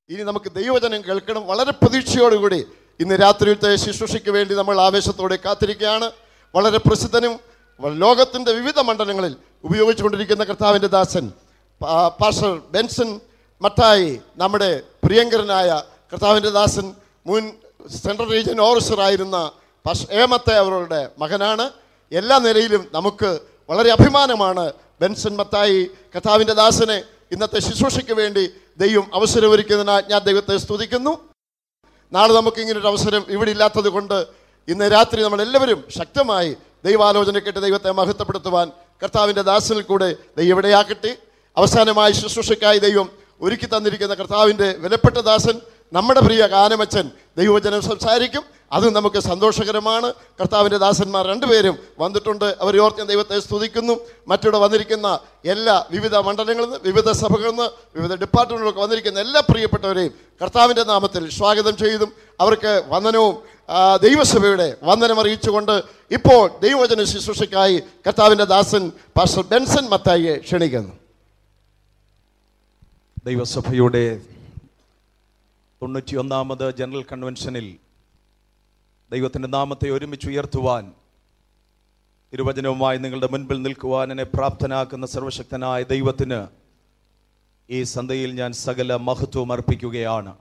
ഇനി നമുക്ക് ദൈവജനം കേൾക്കണം വളരെ പ്രതീക്ഷയോടുകൂടി ഇന്ന് രാത്രിയിലത്തെ ശുശ്രൂഷയ്ക്ക് വേണ്ടി നമ്മൾ ആവേശത്തോടെ കാത്തിരിക്കുകയാണ് വളരെ പ്രസിദ്ധനും ലോകത്തിൻ്റെ വിവിധ മണ്ഡലങ്ങളിൽ ഉപയോഗിച്ചുകൊണ്ടിരിക്കുന്ന കർത്താവിൻ്റെ ദാസൻ പാ- പാസ്റ്റർ ബെൻസൺ മട്ടായി നമ്മുടെ പ്രിയങ്കരനായ കർത്താവിൻ്റെ ദാസൻ മുൻ സെൻട്രൽ റീജിയൻ ഓഫീസറായിരുന്ന പാസ്റ്റർ ഏമത്തെ അവരുടെ മകനാണ് എല്ലാ നിലയിലും നമുക്ക് വളരെ അഭിമാനമാണ് ബെൻസൺ മത്തായി കർത്താവിൻ്റെ ദാസനെ ഇന്നത്തെ ശുശ്രൂഷയ്ക്ക് വേണ്ടി ദൈവം അവസരമൊരുക്കുന്നതിനാൽ ഞാൻ ദൈവത്തെ സ്തുതിക്കുന്നു നാളെ നമുക്ക് ഇങ്ങനൊരു അവസരം ഇവിടെ ഇല്ലാത്തത് കൊണ്ട് ഇന്ന് രാത്രി നമ്മൾ എല്ലാവരും ശക്തമായി ദൈവാലോചന കേട്ട് ദൈവത്തെ മഹത്വപ്പെടുത്തുവാൻ കർത്താവിൻ്റെ ദാസനിൽ കൂടെ ദൈവം ഇവിടെയാക്കട്ടെ അവസാനമായി ശുശ്രൂഷയ്ക്കായി ദൈവം ഒരുക്കി തന്നിരിക്കുന്ന കർത്താവിൻ്റെ വിലപ്പെട്ട ദാസൻ നമ്മുടെ പ്രിയ ഗാനമച്ചൻ ദൈവജനം സംസാരിക്കും അത് നമുക്ക് സന്തോഷകരമാണ് കർത്താവിൻ്റെ ദാസന്മാർ രണ്ടുപേരും വന്നിട്ടുണ്ട് അവരെ ഓർത്ത് ഞാൻ ദൈവത്തെ സ്തുതിക്കുന്നു മറ്റിവിടെ വന്നിരിക്കുന്ന എല്ലാ വിവിധ മണ്ഡലങ്ങളിൽ നിന്ന് വിവിധ സഭകളിൽ നിന്ന് വിവിധ ഡിപ്പാർട്ട്മെൻറ്റുകളൊക്കെ വന്നിരിക്കുന്ന എല്ലാ പ്രിയപ്പെട്ടവരെയും കർത്താവിൻ്റെ നാമത്തിൽ സ്വാഗതം ചെയ്തും അവർക്ക് വന്ദനവും ആ, ദൈവസഭയുടെ വന്ദനം അറിയിച്ചുകൊണ്ട് ഇപ്പോൾ ദൈവവചന ശുശ്രൂഷയ്ക്കായി കർത്താവിൻ്റെ ദാസൻ പാസ്റ്റർ ബെൻസൺ മത്തായിയെ ക്ഷണിക്കുന്നു ദൈവസഭയുടെ തൊണ്ണൂറ്റിയൊന്നാമത് ജനറൽ കൺവെൻഷനിൽ ദൈവത്തിൻ്റെ നാമത്തെ ഒരുമിച്ച് ഉയർത്തുവാൻ തിരുവചനവുമായി നിങ്ങളുടെ മുൻപിൽ നിൽക്കുവാൻ എന്നെ പ്രാപ്തനാക്കുന്ന സർവശക്തനായ ദൈവത്തിന് ഈ സന്ധ്യയിൽ ഞാൻ സകല മഹത്വം അർപ്പിക്കുകയാണ്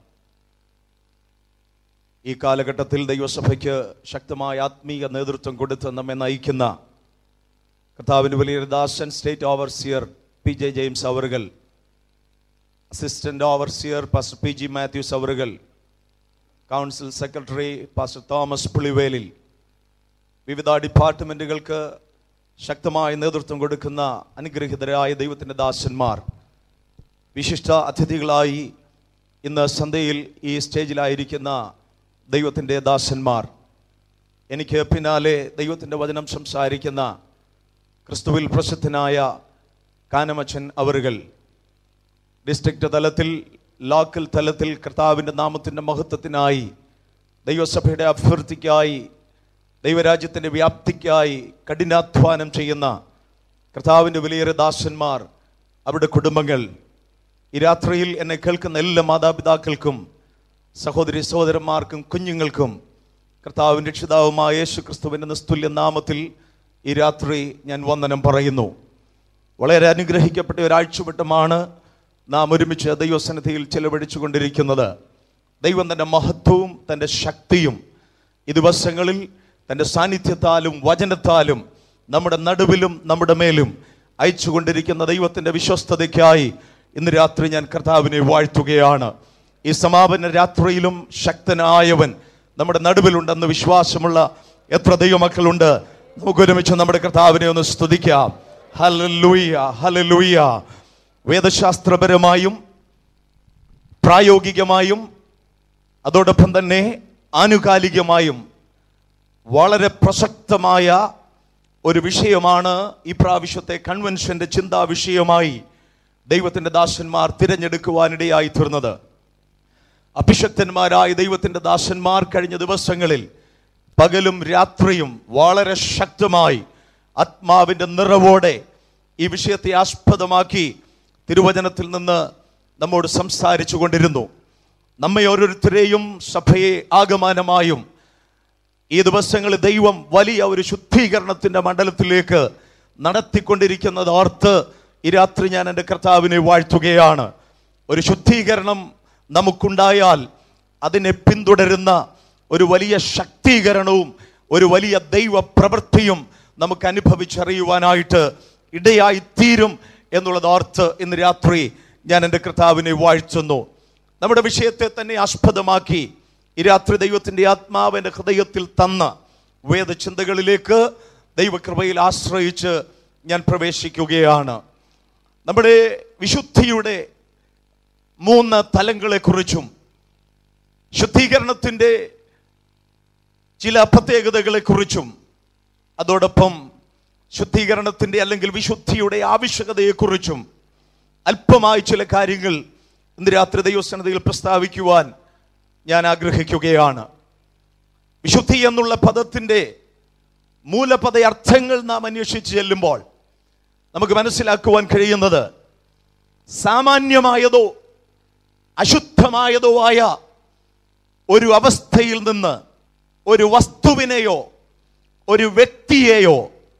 ഈ കാലഘട്ടത്തിൽ ദൈവസഭയ്ക്ക് ശക്തമായ ആത്മീയ നേതൃത്വം കൊടുത്ത് നമ്മെ നയിക്കുന്ന കർത്താവിന് വലിയൊരു ദാസൻ state overseer P J James അവറുകൾ assistant overseer pastor P G Mathews അവറുകൾ council secretary pastor Thomas Pulivelil വിവിധ ഡിപ്പാർട്ട്മെൻറ്റുകൾക്ക് ശക്തമായ നേതൃത്വം കൊടുക്കുന്ന അനുഗ്രഹീതരായ ദൈവത്തിൻ്റെ ദാസന്മാർ വിശിഷ്ട അതിഥികളായി ഇന്ന് സന്ധ്യയിൽ ഈ സ്റ്റേജിലായിരിക്കുന്ന ദൈവത്തിൻ്റെ ദാസന്മാർ എനിക്ക് പിന്നാലെ ദൈവത്തിൻ്റെ വചനം സംസാരിക്കുന്ന ക്രിസ്തുവിൽ പ്രസിദ്ധനായ കാനമച്ചൻ അവറുകൾ ഡിസ്ട്രിക്ട് തലത്തിൽ ലോക്കൽ തലത്തിൽ കർത്താവിൻ്റെ നാമത്തിൻ്റെ മഹത്വത്തിനായി ദൈവസഭയുടെ അഭ്യർത്ഥിക്കായി ദൈവരാജ്യത്തിൻ്റെ വ്യാപ്തിക്കായി കഠിനാധ്വാനം ചെയ്യുന്ന കർത്താവിൻ്റെ വലിയൊരു ദാസന്മാർ അവരുടെ കുടുംബങ്ങൾ ഈ രാത്രിയിൽ എന്നെ കേൾക്കുന്ന എല്ലാ മാതാപിതാക്കൾക്കും സഹോദരി സഹോദരന്മാർക്കും കുഞ്ഞുങ്ങൾക്കും കർത്താവിൻ്റെ രക്ഷിതാവുമായ യേശു ക്രിസ്തുവിൻ്റെ നിസ്തുല്യ നാമത്തിൽ ഈ രാത്രി ഞാൻ വന്ദനം പറയുന്നു വളരെ അനുഗ്രഹിക്കപ്പെട്ട ഒരാഴ്ചവട്ടമാണ് നാം ഒരുമിച്ച് ദൈവസന്നിധിയിൽ ചെലവഴിച്ചു കൊണ്ടിരിക്കുന്നത് ദൈവം തൻ്റെ മഹത്വവും തൻ്റെ ശക്തിയും ഈ ദിവസങ്ങളിൽ തൻ്റെ സാന്നിധ്യത്താലും വചനത്താലും നമ്മുടെ നടുവിലും നമ്മുടെ മേലും അയച്ചുകൊണ്ടിരിക്കുന്ന ദൈവത്തിൻ്റെ വിശ്വസ്തതയ്ക്കായി ഇന്ന് രാത്രി ഞാൻ കർത്താവിനെ വാഴ്ത്തുകയാണ് ഈ സമാപന രാത്രിയിലും ശക്തനായവൻ നമ്മുടെ നടുവിലുണ്ടെന്ന് വിശ്വാസമുള്ള എത്ര ദൈവമക്കളുണ്ട് നമുക്ക് ഒരുമിച്ച് നമ്മുടെ കർത്താവിനെ ഒന്ന് സ്തുതിക്കാം ഹലലൂയ ഹലലൂയ വേദശാസ്ത്രപരമായും പ്രായോഗികമായും അതോടൊപ്പം തന്നെ ആനുകാലികമായും വളരെ പ്രസക്തമായ ഒരു വിഷയമാണ് ഈ പ്രാവശ്യത്തെ കൺവെൻഷന്റെ ചിന്താ വിഷയമായി ദൈവത്തിന്റെ ദാസന്മാർ തിരഞ്ഞെടുക്കുവാനിടയായി തീർന്നത് അഭിഷക്തന്മാരായ ദൈവത്തിന്റെ ദാസന്മാർ കഴിഞ്ഞ ദിവസങ്ങളിൽ പകലും രാത്രിയും വളരെ ശക്തമായി ആത്മാവിന്റെ നിറവോടെ ഈ വിഷയത്തെ ആസ്പദമാക്കി തിരുവചനത്തിൽ നിന്ന് നമ്മോട് സംസാരിച്ചു കൊണ്ടിരുന്നു നമ്മെ ഓരോരുത്തരെയും സഭയെ ആഗമാനമായും ഈ ദിവസങ്ങളിൽ ദൈവം വലിയ ഒരു ശുദ്ധീകരണത്തിന്റെ മണ്ഡലത്തിലേക്ക് നടത്തിക്കൊണ്ടിരിക്കുന്നത് ഓർത്ത് ഈ രാത്രി ഞാൻ എൻ്റെ കർത്താവിനെ വാഴ്ത്തുകയാണ് ഒരു ശുദ്ധീകരണം നമുക്കുണ്ടായാൽ അതിനെ പിന്തുടരുന്ന ഒരു വലിയ ശക്തീകരണവും ഒരു വലിയ ദൈവ പ്രവൃത്തിയും നമുക്ക് അനുഭവിച്ചറിയുവാനായിട്ട് ഇടയായി തീരും എന്നുള്ളത് ഓർത്ത് ഇന്ന് രാത്രി ഞാൻ എൻ്റെ കർത്താവിനെ വാഴ്ത്തുന്നു നമ്മുടെ വിഷയത്തെ തന്നെ ആസ്പദമാക്കി ഈ രാത്രി ദൈവത്തിൻ്റെ ആത്മാവിൻ്റെ ഹൃദയത്തിൽ തന്ന വേദചിന്തകളിലേക്ക് ദൈവകൃപയിൽ ആശ്രയിച്ച് ഞാൻ പ്രവേശിക്കുകയാണ് നമ്മുടെ വിശുദ്ധിയുടെ മൂന്ന് തലങ്ങളെക്കുറിച്ചും ശുദ്ധീകരണത്തിൻ്റെ ചില പ്രത്യേകതകളെക്കുറിച്ചും അതോടൊപ്പം ശുദ്ധീകരണത്തിൻ്റെ അല്ലെങ്കിൽ വിശുദ്ധിയുടെ ആവശ്യകതയെക്കുറിച്ചും അല്പമായി ചില കാര്യങ്ങൾ ഇന്ന് രാത്രി ദൈവസന്നതയിൽ പ്രസ്താവിക്കുവാൻ ഞാൻ ആഗ്രഹിക്കുകയാണ് വിശുദ്ധി എന്നുള്ള പദത്തിൻ്റെ മൂലപദ അർത്ഥങ്ങൾ നാം അന്വേഷിച്ച് ചെല്ലുമ്പോൾ നമുക്ക് മനസ്സിലാക്കുവാൻ കഴിയുന്നത് സാമാന്യമായതോ അശുദ്ധമായതോ ആയ ഒരു അവസ്ഥയിൽ നിന്ന് ഒരു വസ്തുവിനെയോ ഒരു വ്യക്തിയെയോ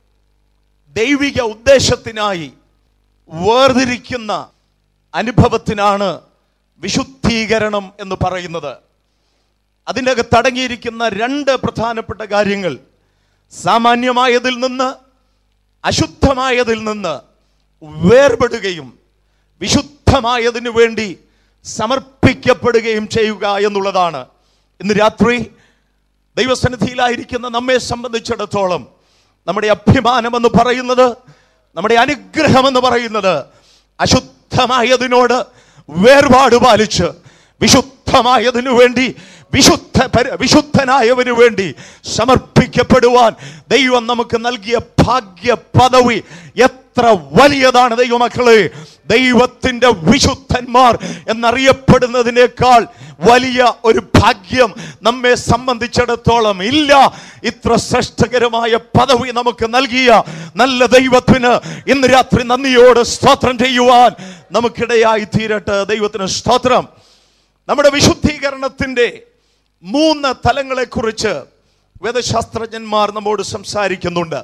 ദൈവിക ഉദ്ദേശത്തിനായി വേർതിരിക്കുന്ന അനുഭവത്തിനാണ് വിശുദ്ധീകരണം എന്ന് പറയുന്നത് അതിൻ്റെ അകത്ത് അടങ്ങിയിരിക്കുന്ന രണ്ട് പ്രധാനപ്പെട്ട കാര്യങ്ങൾ സാമാന്യമായതിൽ നിന്ന് അശുദ്ധമായതിൽ നിന്ന് വേർപെടുകയും വിശുദ്ധമായതിനു വേണ്ടി സമർപ്പിക്കപ്പെടുകയും ചെയ്യുക എന്നുള്ളതാണ് ഇന്ന് രാത്രി ദൈവസന്നിധിയിലായിരിക്കുന്ന നമ്മെ സംബന്ധിച്ചിടത്തോളം നമ്മുടെ അഭിമാനം എന്ന് പറയുന്നത് നമ്മുടെ അനുഗ്രഹം എന്ന് പറയുന്നത് അശുദ്ധമായതിനോട് വേർപാട് പാലിച്ച് വിശുദ്ധമായതിനു വേണ്ടി വിശുദ്ധ പരി- വിശുദ്ധനായവന് വേണ്ടി സമർപ്പിക്കപ്പെടുവാൻ ദൈവം നമുക്ക് നൽകിയ ഭാഗ്യ പദവി എത്ര വലിയതാണ് ദൈവമക്കളെ ദൈവത്തിന്റെ വിശുദ്ധന്മാർ എന്നറിയപ്പെടുന്നതിനേക്കാൾ വലിയ ഒരു ഭാഗ്യം നമ്മെ സംബന്ധിച്ചിടത്തോളം ഇല്ല ഇത്ര ശ്രേഷ്ഠകരമായ പദവി നമുക്ക് നൽകിയ നല്ല ദൈവത്തിന് ഇന്ന് രാത്രി നന്ദിയോട് സ്തോത്രം ചെയ്യുവാൻ നമുക്കിടയായി തീരട്ടെ ദൈവത്തിന് സ്തോത്രം നമ്മുടെ വിശുദ്ധീകരണത്തിന്റെ മൂന്ന് തലങ്ങളെ കുറിച്ച് വേദശാസ്ത്രജ്ഞന്മാർ നമ്മോട് സംസാരിക്കുന്നുണ്ട്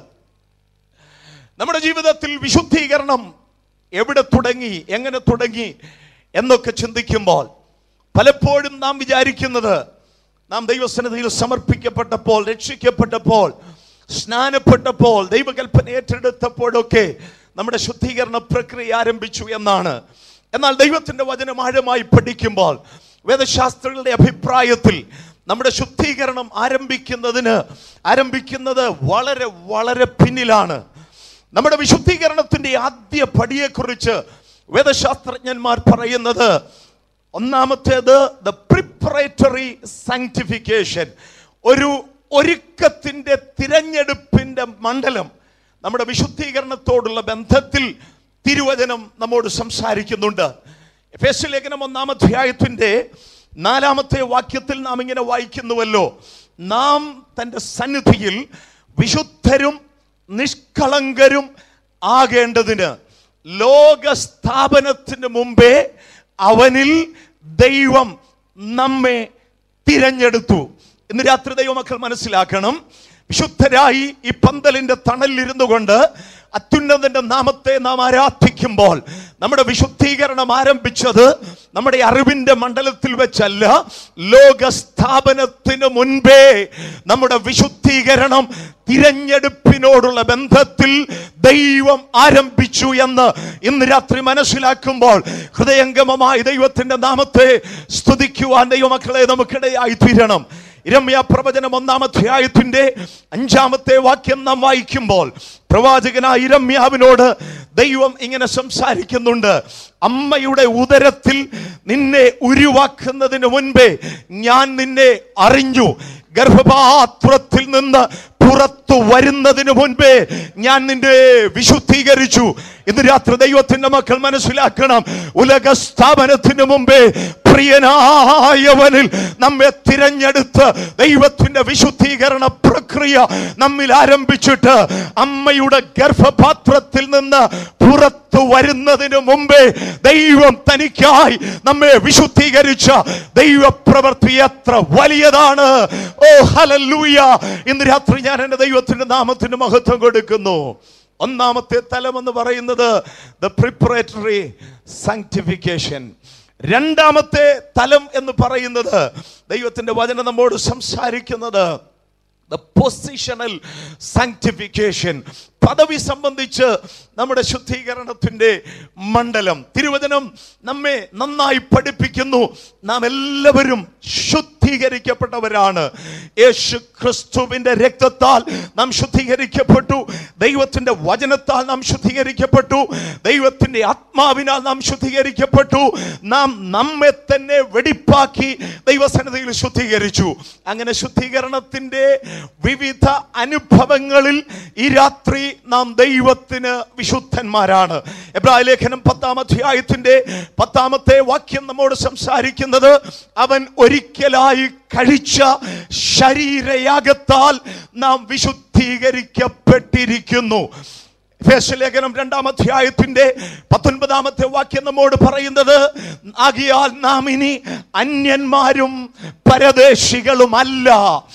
നമ്മുടെ ജീവിതത്തിൽ വിശുദ്ധീകരണം എവിടെ തുടങ്ങി എങ്ങനെ തുടങ്ങി എന്നൊക്കെ ചിന്തിക്കുമ്പോൾ പലപ്പോഴും നാം വിചാരിക്കുന്നത് നാം ദൈവസന്നിധിയിൽ സമർപ്പിക്കപ്പെട്ടപ്പോൾ രക്ഷിക്കപ്പെട്ടപ്പോൾ സ്നാനപ്പെട്ടപ്പോൾ ദൈവകൽപ്പന ഏറ്റെടുത്തപ്പോഴൊക്കെ നമ്മുടെ ശുദ്ധീകരണ പ്രക്രിയ ആരംഭിച്ചു എന്നാണ് എന്നാൽ ദൈവത്തിന്റെ വചനം ആഴമായി പഠിക്കുമ്പോൾ വേദശാസ്ത്രികളുടെ അഭിപ്രായത്തിൽ നമ്മുടെ ശുദ്ധീകരണം ആരംഭിക്കുന്നതിന് ആരംഭിക്കുന്നത് വളരെ വളരെ പിന്നിലാണ് നമ്മുടെ വിശുദ്ധീകരണത്തിന്റെ ആദ്യ പടിയെക്കുറിച്ച് വേദശാസ്ത്രജ്ഞന്മാർ പറയുന്നത് ഒന്നാമത്തേത് ദ പ്രിപ്പറേറ്ററി സാങ്ക്ടിഫിക്കേഷൻ ഒരു ഒരുക്കത്തിന്റെ തിരഞ്ഞെടുപ്പിന്റെ മണ്ഡലം നമ്മുടെ വിശുദ്ധീകരണത്തോടുള്ള ബന്ധത്തിൽ തിരുവചനം നമ്മോട് സംസാരിക്കുന്നുണ്ട് എഫേസ്യ ലേഖനം ഒന്നാം അധ്യായത്തിന്റെ നാലാമത്തെ വാക്യത്തിൽ നാം ഇങ്ങനെ വായിക്കുന്നുവല്ലോ നാം തന്റെ സന്നിധിയിൽ വിശുദ്ധരും നിഷ്കളങ്കരും ആകേണ്ടതിന് ലോകസ്ഥാപനത്തിന് മുമ്പേ അവനിൽ ദൈവം നമ്മെ തിരഞ്ഞെടുത്തു ഇന്ന് രാത്രി ദൈവമക്കൾ മനസ്സിലാക്കണം വിശുദ്ധരായി ഈ പന്തലിന്റെ തണലിരുന്നു കൊണ്ട് അത്യുന്നതന്റെ നാമത്തെ നാം ആരാധിക്കുമ്പോൾ നമ്മുടെ വിശുദ്ധീകരണം ആരംഭിച്ചത് നമ്മുടെ അറിവിന്റെ മണ്ഡലത്തിൽ വെച്ചല്ല ലോകസ്ഥാപനത്തിന് മുൻപേ നമ്മുടെ വിശുദ്ധീകരണം തിരഞ്ഞെടുപ്പിനോടുള്ള ബന്ധത്തിൽ ദൈവം ആരംഭിച്ചു എന്ന് ഇന്ന് രാത്രി മനസ്സിലാക്കുമ്പോൾ ഹൃദയംഗമമായി ദൈവത്തിന്റെ നാമത്തെ സ്തുതിക്കുവാൻ ദൈവമക്കളെ നമുക്കിടയായി തീരണം ഇരമ്യ പ്രവചനം ഒന്നാം അധ്യായത്തിന്റെ അഞ്ചാമത്തെ വാക്യം നാം വായിക്കുമ്പോൾ പ്രവാചകനായ ഇരമ്യാവിനോട് ദൈവം ഇങ്ങനെ സംസാരിക്കുന്നുണ്ട് അമ്മയുടെ ഉദരത്തിൽ നിന്നെ ഉരുവാക്കുന്നതിന് മുൻപേ ഞാൻ നിന്നെ അറിഞ്ഞു ഗർഭപാത്രത്തിൽ നിന്ന് പുറത്തു വരുന്നതിന് മുൻപേ ഞാൻ നിന്നെ വിശുദ്ധീകരിച്ചു ഇന്ന് രാത്രി ദൈവത്തിന്റെ മക്കൾ മനസ്സിലാക്കണം ഉലക സ്ഥാപനത്തിന് മുമ്പേ പ്രിയനായവനിൽ നമ്മെ തിരഞ്ഞെടുത്ത് ദൈവത്തിന്റെ വിശുദ്ധീകരണ പ്രക്രിയ നമ്മിൽ ആരംഭിച്ചിട്ട് അമ്മയുടെ ഗർഭപാത്രത്തിൽ നിന്ന് പുറത്തു വരുന്നതിന് മുമ്പേ ദൈവം തനിക്കായി നമ്മെ വിശുദ്ധീകരിച്ച ദൈവപ്രവൃത്തി എത്ര വലിയതാണ് ഓ ഹലല്ലൂയ ഇന്ന് രാത്രി ഞാൻ എന്റെ ദൈവത്തിന്റെ നാമത്തിന് മഹത്വം കൊടുക്കുന്നു ഒന്നാമത്തെ തലം എന്ന് പറയുന്നത് ദ പ്രിപ്പറേറ്ററി സാങ്ക്ടിഫിക്കേഷൻ രണ്ടാമത്തെ തലം എന്ന് പറയുന്നത് ദൈവത്തിന്റെ വചനം നമ്മോട് സംസാരിക്കുന്നത് ദ പൊസിഷണൽ സാങ്ക്ടിഫിക്കേഷൻ പദവി സംബന്ധിച്ച് നമ്മുടെ ശുദ്ധീകരണത്തിന്റെ മണ്ഡലം തിരുവചനം നമ്മെ നന്നായി പഠിപ്പിക്കുന്നു നാം എല്ലാവരും ശുദ്ധീകരിക്കപ്പെട്ടവരാണ് യേശു ക്രിസ്തുവിന്റെ രക്തത്താൽ നാം ശുദ്ധീകരിക്കപ്പെട്ടു ദൈവത്തിന്റെ വചനത്താൽ നാം ശുദ്ധീകരിക്കപ്പെട്ടു ദൈവത്തിന്റെ ആത്മാവിനാൽ നാം ശുദ്ധീകരിക്കപ്പെട്ടു നാം നമ്മെ തന്നെ വെടിപ്പാക്കി ദൈവസന്നിധിയിൽ ശുദ്ധീകരിച്ചു അങ്ങനെ ശുദ്ധീകരണത്തിന്റെ വിവിധ അനുഭവങ്ങളിൽ ഈ രാത്രി നാം ദൈവത്തിന് വിശുദ്ധന്മാരാണ് എബ്രായ ലേഖനം പത്താം അധ്യായത്തിന്റെ പത്താമത്തെ വാക്യം നമ്മോട് സംസാരിക്കുന്നത് അവൻ ഒരിക്കലായി കഴിച്ച ശരീരയാഗത്താൽ നാം വിശുദ്ധീകരിക്കപ്പെട്ടിരിക്കുന്നു ലേഖനം രണ്ടാം അധ്യായത്തിന്റെ പത്തൊൻപതാമത്തെ വാക്യം നമ്മോട് പറയുന്നത് ആകിയാൽ നാം ഇനി അന്യന്മാരും പരദേശികളുമല്ല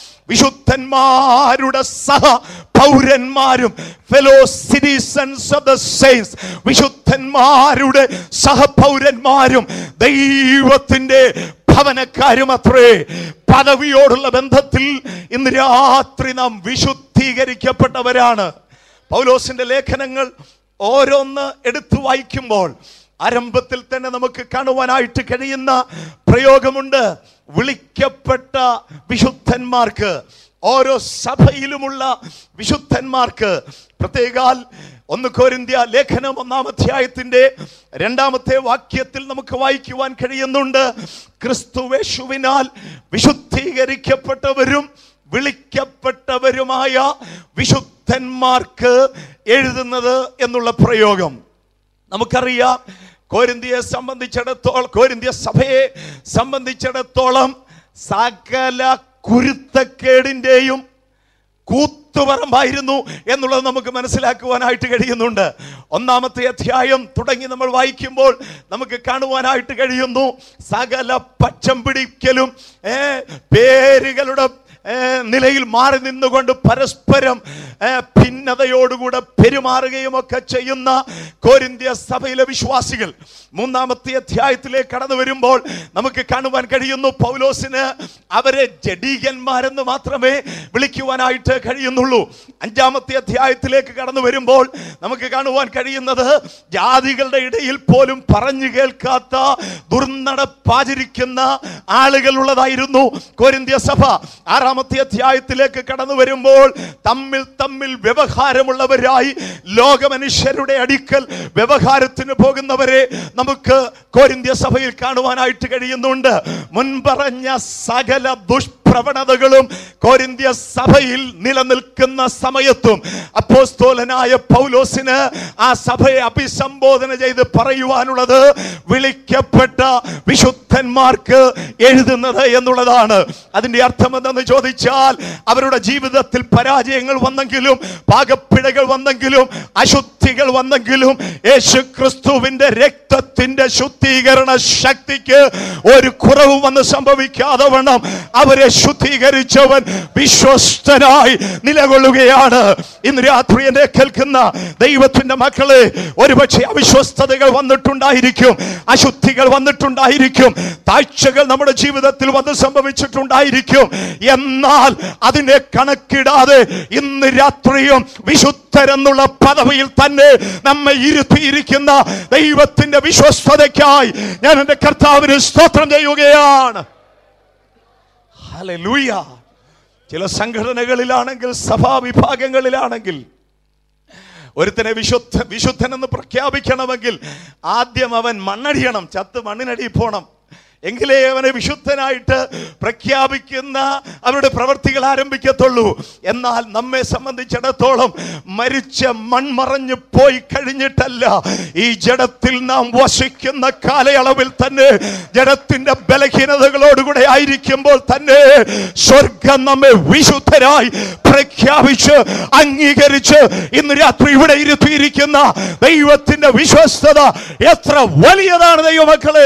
വിശുദ്ധന്മാരുടെ സഹ പൗരന്മാരും fellow citizens of the saints വിശുദ്ധന്മാരുടെ സഹപൗരന്മാരും ദൈവത്തിന്റെ ഭവനക്കാരും അത്രേ പദവിയോടുള്ള ബന്ധത്തിൽ ഇന്ന് രാത്രി നാം വിശുദ്ധീകരിക്കപ്പെട്ടവരാണ് പൗലോസിന്റെ ലേഖനങ്ങൾ ഓരോന്ന് എടുത്തു വായിക്കുമ്പോൾ ആരംഭത്തിൽ തന്നെ നമുക്ക് കാണുവാനായിട്ട് കഴിയുന്ന പ്രയോഗമുണ്ട് വിളിക്കപ്പെട്ട വിശുദ്ധന്മാർക്ക് ഓരോ സഭയിലുമുള്ള വിശുദ്ധന്മാർക്ക് പ്രത്യേകാൽ ഒന്ന് കോരിന്ത്യ ലേഖനം ഒന്നാം അധ്യായത്തിന്റെ രണ്ടാമത്തെ വാക്യത്തിൽ നമുക്ക് വായിക്കുവാൻ കഴിയുന്നുണ്ട് ക്രിസ്തുവേശുവിനാൽ വിശുദ്ധീകരിക്കപ്പെട്ടവരും വിളിക്കപ്പെട്ടവരുമായ വിശുദ്ധന്മാർക്ക് എഴുതുന്നത് എന്നുള്ള പ്രയോഗം നമുക്കറിയാം കോരിന്തിയെ സംബന്ധിച്ചിടത്തോളം കോരിന്തിയ സഭയെ സംബന്ധിച്ചിടത്തോളം സകല കുരുത്തക്കേടിൻ്റെയും കൂത്തുപറമ്പായിരുന്നു എന്നുള്ളത് നമുക്ക് മനസ്സിലാക്കുവാനായിട്ട് കഴിയുന്നുണ്ട് ഒന്നാമത്തെ അധ്യായം തുടങ്ങി നമ്മൾ വായിക്കുമ്പോൾ നമുക്ക് കാണുവാനായിട്ട് കഴിയുന്നു സകല പച്ചം പിടിക്കലും ഏ, പേരുകളുടെ ഏ, നിലയിൽ മാറി നിന്നുകൊണ്ട് പരസ്പരം ഏ, ഭിന്നതയോടുകൂടെ പെരുമാറുകയും ഒക്കെ ചെയ്യുന്ന കോരിന്ത്യ സഭയിലെ വിശ്വാസികൾ മൂന്നാമത്തെ അധ്യായത്തിലേക്ക് കടന്നു വരുമ്പോൾ നമുക്ക് കാണുവാൻ കഴിയുന്നു പൗലോസിന് അവരെ ജഡീകന്മാരെന്ന് മാത്രമേ വിളിക്കുവാനായിട്ട് കഴിയുന്നുള്ളൂ അഞ്ചാമത്തെ അധ്യായത്തിലേക്ക് കടന്നു വരുമ്പോൾ നമുക്ക് കാണുവാൻ കഴിയുന്നത് ജാതികളുടെ ഇടയിൽ പോലും പറഞ്ഞു കേൾക്കാത്ത ദുർനടപ്പാചരിക്കുന്ന ആളുകളുള്ളതായിരുന്നു കോരിന്ത്യ സഭ ആറാമത്തെ അധ്യായത്തിലേക്ക് കടന്നു വരുമ്പോൾ തമ്മിൽ തമ്മിൽ വ്യവഹാരമുള്ളവരായി ലോകമനുഷ്യരുടെ അടിക്കൽ വ്യവഹാരത്തിന് പോകുന്നവരെ നമുക്ക് കോരിന്ത്യ സഭയിൽ കാണുവാനായിട്ട് കഴിയുന്നുണ്ട് മുൻപറഞ്ഞ സകല ദുഷ്പ്രവണതകളും കോരിന്ത്യ സഭയിൽ നിലനിൽക്കുന്ന സമയത്തും അപ്പോസ്തോലനായ പൗലോസിന് ആ സഭയെ അഭിസംബോധന ചെയ്ത് പറയുവാനുള്ളത് വിളിക്കപ്പെട്ട വിശുദ്ധന്മാർക്ക് എഴുതുന്നത് എന്നുള്ളതാണ് അതിന്റെ അർത്ഥം എന്തെന്ന് ചോദിച്ചാൽ അവരുടെ ജീവിതത്തിൽ പരാജയങ്ങൾ വന്നെങ്കിലും പാകപ്പിഴകൾ വന്നെങ്കിലും അശുദ്ധികൾ വന്നെങ്കിലും യേശു ക്രിസ്തുവിന്റെ രക്തത്തിന്റെ ശുദ്ധീകരണ ശക്തിക്ക് ഒരു കുറവ് വന്ന് സംഭവിക്കാതെ വണ്ണം അവരെ ശുദ്ധീകരിച്ചവൻ വിശ്വസ്തനായി നിലകൊള്ളുകയാണ് ഇന്ന് രാത്രി എന്നെ കേൾക്കുന്ന ദൈവത്തിന്റെ മക്കളെ ഒരുപക്ഷെ അവിശ്വസ്തതകൾ വന്നിട്ടുണ്ടായിരിക്കും അശുദ്ധികൾ വന്നിട്ടുണ്ടായിരിക്കും താഴ്ചകൾ നമ്മുടെ ജീവിതത്തിൽ വന്ന് സംഭവിച്ചിട്ടുണ്ടായിരിക്കും എന്നാൽ അതിനെ കണക്കിടാതെ ഇന്ന് രാത്രിയും വിശുദ്ധരെന്നുള്ള പദവിയിൽ തന്നെ നമ്മെ ഇരുത്തിയിരിക്കുന്ന ദൈവത്തിന്റെ വിശ്വസ്തതയ്ക്കായി ഞാൻ എന്റെ കർത്താവിന് സ്തോത്രം ചെയ്യുകയാണ് ഹല്ലേലൂയ ചില സംഘടനകളിലാണെങ്കിൽ സഭാ വിഭാഗങ്ങളിലാണെങ്കിൽ ഒരുത്തനെ വിശുദ്ധ വിശുദ്ധൻ എന്ന് പ്രഖ്യാപിക്കണമെങ്കിൽ ആദ്യം അവൻ മണ്ണടിയണം ചത്ത് മണ്ണിനടി പോണം എങ്കിലേ അവനെ വിശുദ്ധനായിട്ട് പ്രഖ്യാപിക്കുന്ന അവരുടെ പ്രവർത്തികൾ ആരംഭിക്കത്തുള്ളൂ എന്നാൽ നമ്മെ സംബന്ധിച്ചിടത്തോളം മരിച്ച മൺമറഞ്ഞു പോയി കഴിഞ്ഞിട്ടല്ല ഈ ജഡത്തിൽ നാം വസിക്കുന്ന കാലയളവിൽ തന്നെ ജഡത്തിന്റെ ബലഹീനതകളോടുകൂടെ ആയിരിക്കുമ്പോൾ തന്നെ സ്വർഗം നമ്മെ വിശുദ്ധരായി പ്രഖ്യാപിച്ച് അംഗീകരിച്ച് ഇന്ന് രാത്രി ഇവിടെ ഇരുത്തിയിരിക്കുന്ന ദൈവത്തിന്റെ വിശ്വസ്തത എത്ര വലിയതാണ് ദൈവമക്കളെ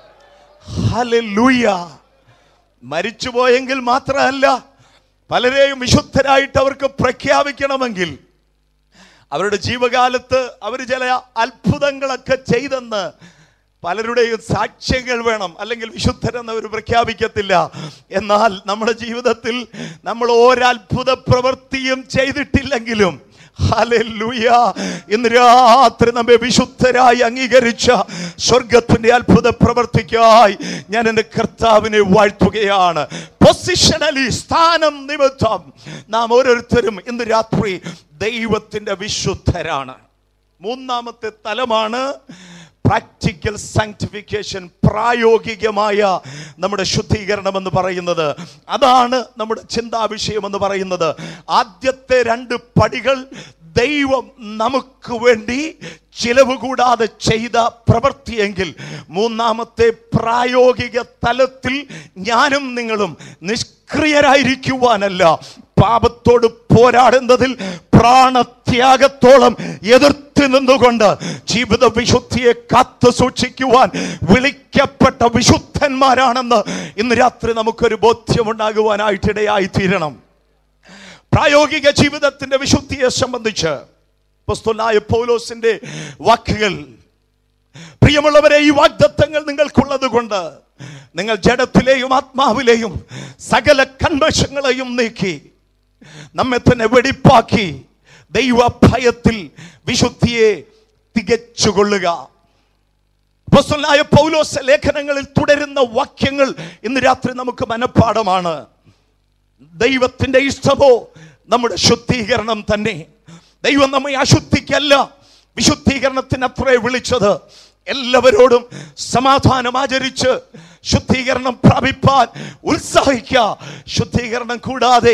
ഹല്ലേലൂയ മരിച്ചുപോയെങ്കിൽ മാത്രമല്ല പലരെയും വിശുദ്ധരായിട്ട് അവർക്ക് പ്രഖ്യാപിക്കണമെങ്കിൽ അവരുടെ ജീവകാലത്ത് അവർ ചില അത്ഭുതങ്ങളൊക്കെ ചെയ്തെന്ന് പലരുടെയും സാക്ഷ്യങ്ങൾ വേണം അല്ലെങ്കിൽ വിശുദ്ധരെന്ന് അവർ പ്രഖ്യാപിക്കത്തില്ല എന്നാൽ നമ്മുടെ ജീവിതത്തിൽ നമ്മൾ ഒരത്ഭുത പ്രവൃത്തിയും ചെയ്തിട്ടില്ലെങ്കിലും ഹല്ലേലൂയ ഇന്ന് രാത്രി നമ്മെ വിശുദ്ധരായി അംഗീകരിച്ച സ്വർഗത്തിന്റെ അത്ഭുത പ്രവർത്തിക്കായി ഞാൻ എൻ്റെ കർത്താവിനെ വാഴ്ത്തുകയാണ് പൊസിഷനലി സ്ഥാനം നിമിത്തം നാം ഓരോരുത്തരും ഇന്ന് രാത്രി ദൈവത്തിന്റെ വിശുദ്ധരാണ് മൂന്നാമത്തെ തലമാണ് പ്രാക്ടിക്കൽ സാങ്ക്ടിഫിക്കേഷൻ പ്രായോഗികമായ നമ്മുടെ ശുദ്ധീകരണം എന്ന് പറയുന്നത് അതാണ് നമ്മുടെ ചിന്താ വിഷയം എന്ന് പറയുന്നത് ആദ്യത്തെ രണ്ട് പടികൾ ദൈവം നമുക്ക് വേണ്ടി ചിലവ് കൂടാതെ ചെയ്ത പ്രവൃത്തിയെങ്കിൽ മൂന്നാമത്തെ പ്രായോഗിക തലത്തിൽ ഞാനും നിങ്ങളും നിഷ്ക്രിയരായിരിക്കുവാനല്ല പാപത്തോട് പോരാടുന്നതിൽ പ്രാണത്യാഗത്തോളം എതിർത്ത് നിന്നുകൊണ്ട് ജീവിത വിശുദ്ധിയെ കാത്തു സൂക്ഷിക്കുവാൻ വിളിക്കപ്പെട്ട വിശുദ്ധന്മാരാണെന്ന് ഇന്ന് രാത്രി നമുക്കൊരു ബോധ്യമുണ്ടാകുവാനായിട്ടിടയായി തീരണം പ്രായോഗിക ജീവിതത്തിന്റെ വിശുദ്ധിയെ സംബന്ധിച്ച് പുസ്തനായ പൗലോസിന്റെ വാക്കുകൾ പ്രിയമുള്ളവരെ ഈ വാഗ്ദത്തങ്ങൾ നിങ്ങൾക്കുള്ളത് കൊണ്ട് നിങ്ങൾ ജഡത്തിലെയും ആത്മാവിലെയും സകല കൺവശങ്ങളെയും നീക്കി നമ്മെ തന്നെ വെടിപ്പാക്കി ദൈവ ഭയത്തിൽ വിശുദ്ധിയെ തികച്ചുകൊള്ളുക അപ്പോസ്തലനായ പൗലോസ് ലേഖനങ്ങളിൽ തുടരുന്ന വാക്യങ്ങൾ ഇന്ന് രാത്രി നമുക്ക് മനഃപ്പാടമാണ് ദൈവത്തിന്റെ ഇഷ്ടമോ നമ്മുടെ ശുദ്ധീകരണം തന്നെ ദൈവം നമ്മെ അശുദ്ധിക്കല്ല വിശുദ്ധീകരണത്തിന് അത്രേ വിളിച്ചത് എല്ലാവരോടും സമാധാനം ആചരിച്ച് ശുദ്ധീകരണം പ്രാപിപ്പാൻ ഉത്സാഹിക്കുക ശുദ്ധീകരണം കൂടാതെ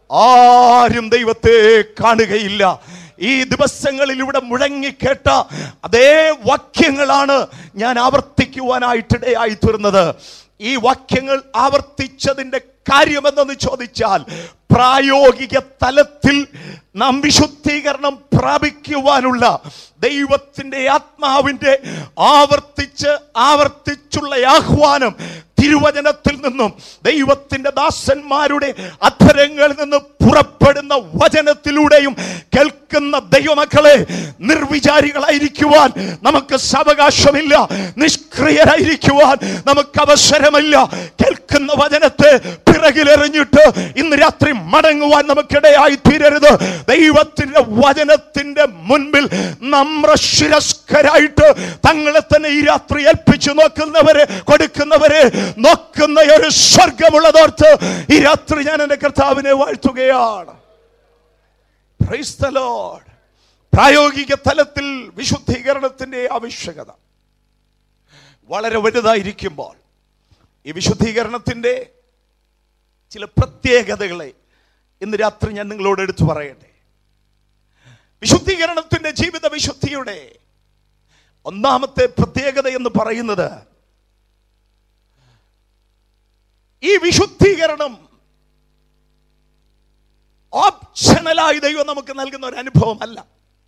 ആരും ദൈവത്തെ കാണുകയില്ല ഈ ദിവസങ്ങളിൽ ഇവിടെ മുഴങ്ങിക്കേട്ട അതേ വാക്യങ്ങളാണ് ഞാൻ ആവർത്തിക്കുവാനായിട്ടിടയായി തീർന്നത് ഈ വാക്യങ്ങൾ ആവർത്തിച്ചതിന്റെ കാര്യമെന്തെന്ന് ചോദിച്ചാൽ പ്രായോഗിക തലത്തിൽ നാം വിശുദ്ധീകരണം പ്രാപിക്കുവാനുള്ള ദൈവത്തിന്റെ ആത്മാവിന്റെ ആവർത്തിച്ച് ആവർത്തിച്ചുള്ള ആഹ്വാനം തിരുവചനത്തിൽ നിന്നും ദൈവത്തിന്റെ ദാസന്മാരുടെ അധരങ്ങളിൽ നിന്ന് പുറപ്പെടുന്ന വചനത്തിലൂടെയും കേൾക്കുന്ന ദൈവമക്കളെ നിർവിചാരികളായിരിക്കുവാൻ നമുക്ക് സാവകാശമില്ല നിഷ്ക്രിയരായിരിക്കുവാൻ നമുക്ക് അവസരമില്ല കേൾക്കുന്ന വചനത്തെ പിറകിലെറിഞ്ഞിട്ട് ഇന്ന് രാത്രി മടങ്ങുവാൻ നമുക്കിടയായി തീരരുത് ദൈവത്തിന്റെ വചനത്തിന്റെ മുൻപിൽ നമ്രശിരസ്കരായിട്ട് തങ്ങളെ തന്നെ ഈ രാത്രി ഏൽപ്പിച്ചു നോക്കുന്നവരെ കൊടുക്കുന്നവരെ നോക്കുന്ന ഒരു സ്വർഗമുള്ളതോർത്ത് ഈ രാത്രി ഞാൻ എന്റെ കർത്താവിനെ വാഴ്ത്തുകയാണ് Praise the Lord. പ്രായോഗിക തലത്തിൽ വിശുദ്ധീകരണത്തിന്റെ ആവശ്യകത വളരെ വലുതായിരിക്കുമ്പോൾ ഈ വിശുദ്ധീകരണത്തിന്റെ ചില പ്രത്യേകതകളെ ഇന്ന് രാത്രി ഞാൻ നിങ്ങളോട് എടുത്തു പറയട്ടെ വിശുദ്ധീകരണത്തിന്റെ ജീവിത വിശുദ്ധിയുടെ ഒന്നാമത്തെ പ്രത്യേകത എന്ന് പറയുന്നത് ഈ വിശുദ്ധീകരണം ഓപ്ഷണലായി ദൈവം നമുക്ക് നൽകുന്ന ഒരു അനുഭവമല്ല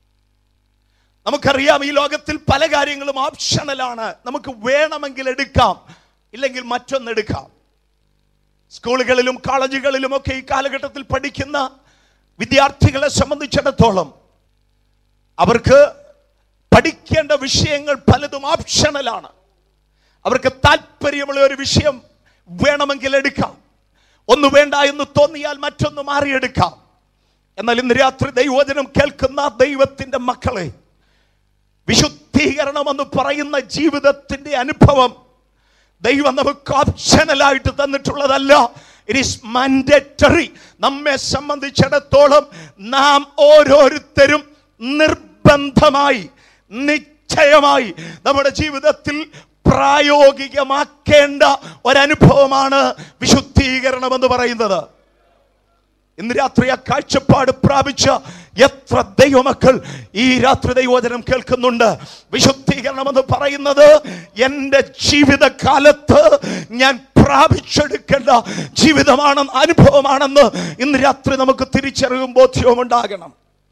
നമുക്കറിയാം ഈ ലോകത്തിൽ പല കാര്യങ്ങളും ഓപ്ഷണലാണ് നമുക്ക് വേണമെങ്കിൽ എടുക്കാം ഇല്ലെങ്കിൽ മറ്റൊന്ന് എടുക്കാം സ്കൂളുകളിലും കോളേജുകളിലും ഒക്കെ ഈ കാലഘട്ടത്തിൽ പഠിക്കുന്ന വിദ്യാർത്ഥികളെ സംബന്ധിച്ചിടത്തോളം അവർക്ക് പഠിക്കേണ്ട വിഷയങ്ങൾ പലതും ഓപ്ഷണലാണ് അവർക്ക് താല്പര്യമുള്ള ഒരു വിഷയം വേണമെങ്കിൽ എടുക്കാം ഒന്ന് വേണ്ട എന്ന് തോന്നിയാൽ മറ്റൊന്ന് മാറിയെടുക്കാം എന്നാൽ ഇന്ന് രാത്രി ദൈവവചനം കേൾക്കുന്ന ദൈവത്തിന്റെ മക്കളെ വിശുദ്ധീകരണം എന്ന് പറയുന്ന ജീവിതത്തിന്റെ അനുഭവം ദൈവം നമുക്ക് ഓപ്ഷണലായിട്ട് തന്നിട്ടുള്ളതല്ല ഇറ്റ് ഈസ് മാൻഡേറ്ററി നമ്മെ സംബന്ധിച്ചിടത്തോളം നാം ഓരോരുത്തരും നിർബന്ധമായി നിശ്ചയമായി നമ്മുടെ ജീവിതത്തിൽ പ്രായോഗികമാക്കേണ്ട ഒരനുഭവമാണ് വിശുദ്ധീകരണം എന്ന് പറയുന്നത് ഇന്ന് രാത്രി ആ കാഴ്ചപ്പാട് പ്രാപിച്ച എത്ര ദൈവമക്കൾ ഈ രാത്രി ദൈവവചനം കേൾക്കുന്നുണ്ട് വിശുദ്ധീകരണം എന്ന് പറയുന്നത് എൻ്റെ ജീവിതകാലത്ത് ഞാൻ പ്രാപിച്ചെടുക്കേണ്ട ജീവിതമാണെന്ന് അനുഭവമാണെന്ന് ഇന്ന് രാത്രി നമുക്ക് തിരിച്ചറിവും ബോധ്യവും ഉണ്ടാകണം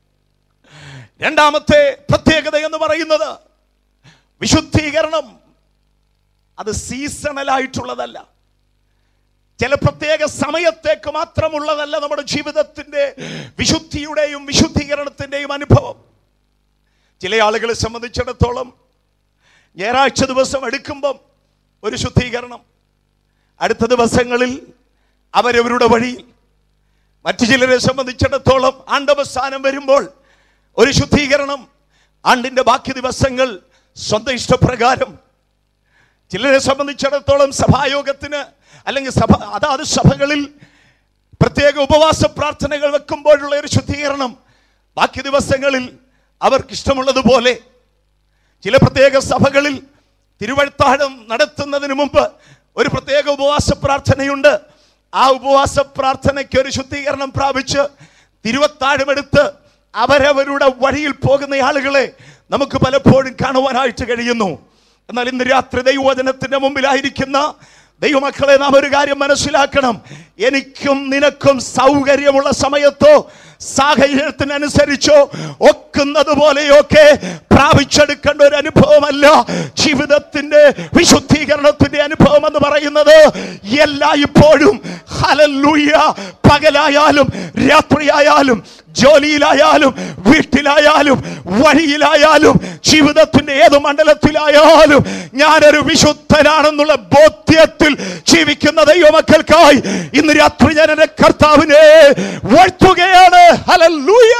രണ്ടാമത്തെ പ്രത്യേകത എന്ന് പറയുന്നത് വിശുദ്ധീകരണം അത് സീസണലായിട്ടുള്ളതല്ല ചില പ്രത്യേക സമയത്തേക്ക് മാത്രമുള്ളതല്ല നമ്മുടെ ജീവിതത്തിന്റെ വിശുദ്ധിയുടെയും വിശുദ്ധീകരണത്തിന്റെയും അനുഭവം ചില ആളുകളെ സംബന്ധിച്ചിടത്തോളം ഞായറാഴ്ച ദിവസം എടുക്കുമ്പം ഒരു ശുദ്ധീകരണം അടുത്ത ദിവസങ്ങളിൽ അവരവരുടെ വഴിയിൽ മറ്റു ചിലരെ സംബന്ധിച്ചിടത്തോളം ആണ്ടവസാനം വരുമ്പോൾ ഒരു ശുദ്ധീകരണം ആണ്ടിന്റെ ബാക്കി ദിവസങ്ങൾ സ്വന്തം ഇഷ്ടപ്രകാരം ചിലരെ സംബന്ധിച്ചിടത്തോളം സഭായോഗത്തിന് അല്ലെങ്കിൽ സഭ അതാത് സഭകളിൽ പ്രത്യേക ഉപവാസ പ്രാർത്ഥനകൾ വെക്കുമ്പോഴുള്ള ഒരു ശുദ്ധീകരണം ബാക്കി ദിവസങ്ങളിൽ അവർക്ക് ഇഷ്ടമുള്ളതുപോലെ ചില പ്രത്യേക സഭകളിൽ തിരുവഴുത്താഴം നടത്തുന്നതിന് മുമ്പ് ഒരു പ്രത്യേക ഉപവാസ പ്രാർത്ഥനയുണ്ട് ആ ഉപവാസ പ്രാർത്ഥനയ്ക്ക് ഒരു ശുദ്ധീകരണം പ്രാപിച്ച് തിരുവത്താഴമെടുത്ത് അവരവരുടെ വഴിയിൽ പോകുന്ന ആളുകളെ നമുക്ക് പലപ്പോഴും കാണുവാനായിട്ട് കഴിയുന്നു എന്നാൽ ഇന്ന് രാത്രി ദൈവവചനത്തിന്റെ മുമ്പിലായിരിക്കുന്ന ദൈവമക്കളെ നാം ഒരു കാര്യം മനസ്സിലാക്കണം എനിക്കും നിനക്കും സൗകര്യമുള്ള സമയത്തോ സാഹചര്യത്തിനനുസരിച്ചോ ഒക്കുന്നത് പോലെയൊക്കെ പ്രാപിച്ചെടുക്കേണ്ട ഒരു അനുഭവമല്ല ജീവിതത്തിന്റെ വിശുദ്ധീകരണത്തിന്റെ അനുഭവം എന്ന് പറയുന്നത് എല്ലായ്പ്പോഴും ഹലല്ലൂയ പകലായാലും രാത്രിയായാലും ജോലിയിലായാലും വീട്ടിലായാലും വഴിയിലായാലും ജീവിതത്തിന്റെ ഏത് മണ്ഡലത്തിലായാലും ഞാനൊരു വിശുദ്ധനാണെന്നുള്ള ബോധ്യത്തിൽ ജീവിക്കുന്ന ദൈവമക്കൾക്കായി ഇന്ന് രാത്രി ഞാൻ എന്റെ കർത്താവിനെ വാഴ്ത്തുകയാണ് hallelujah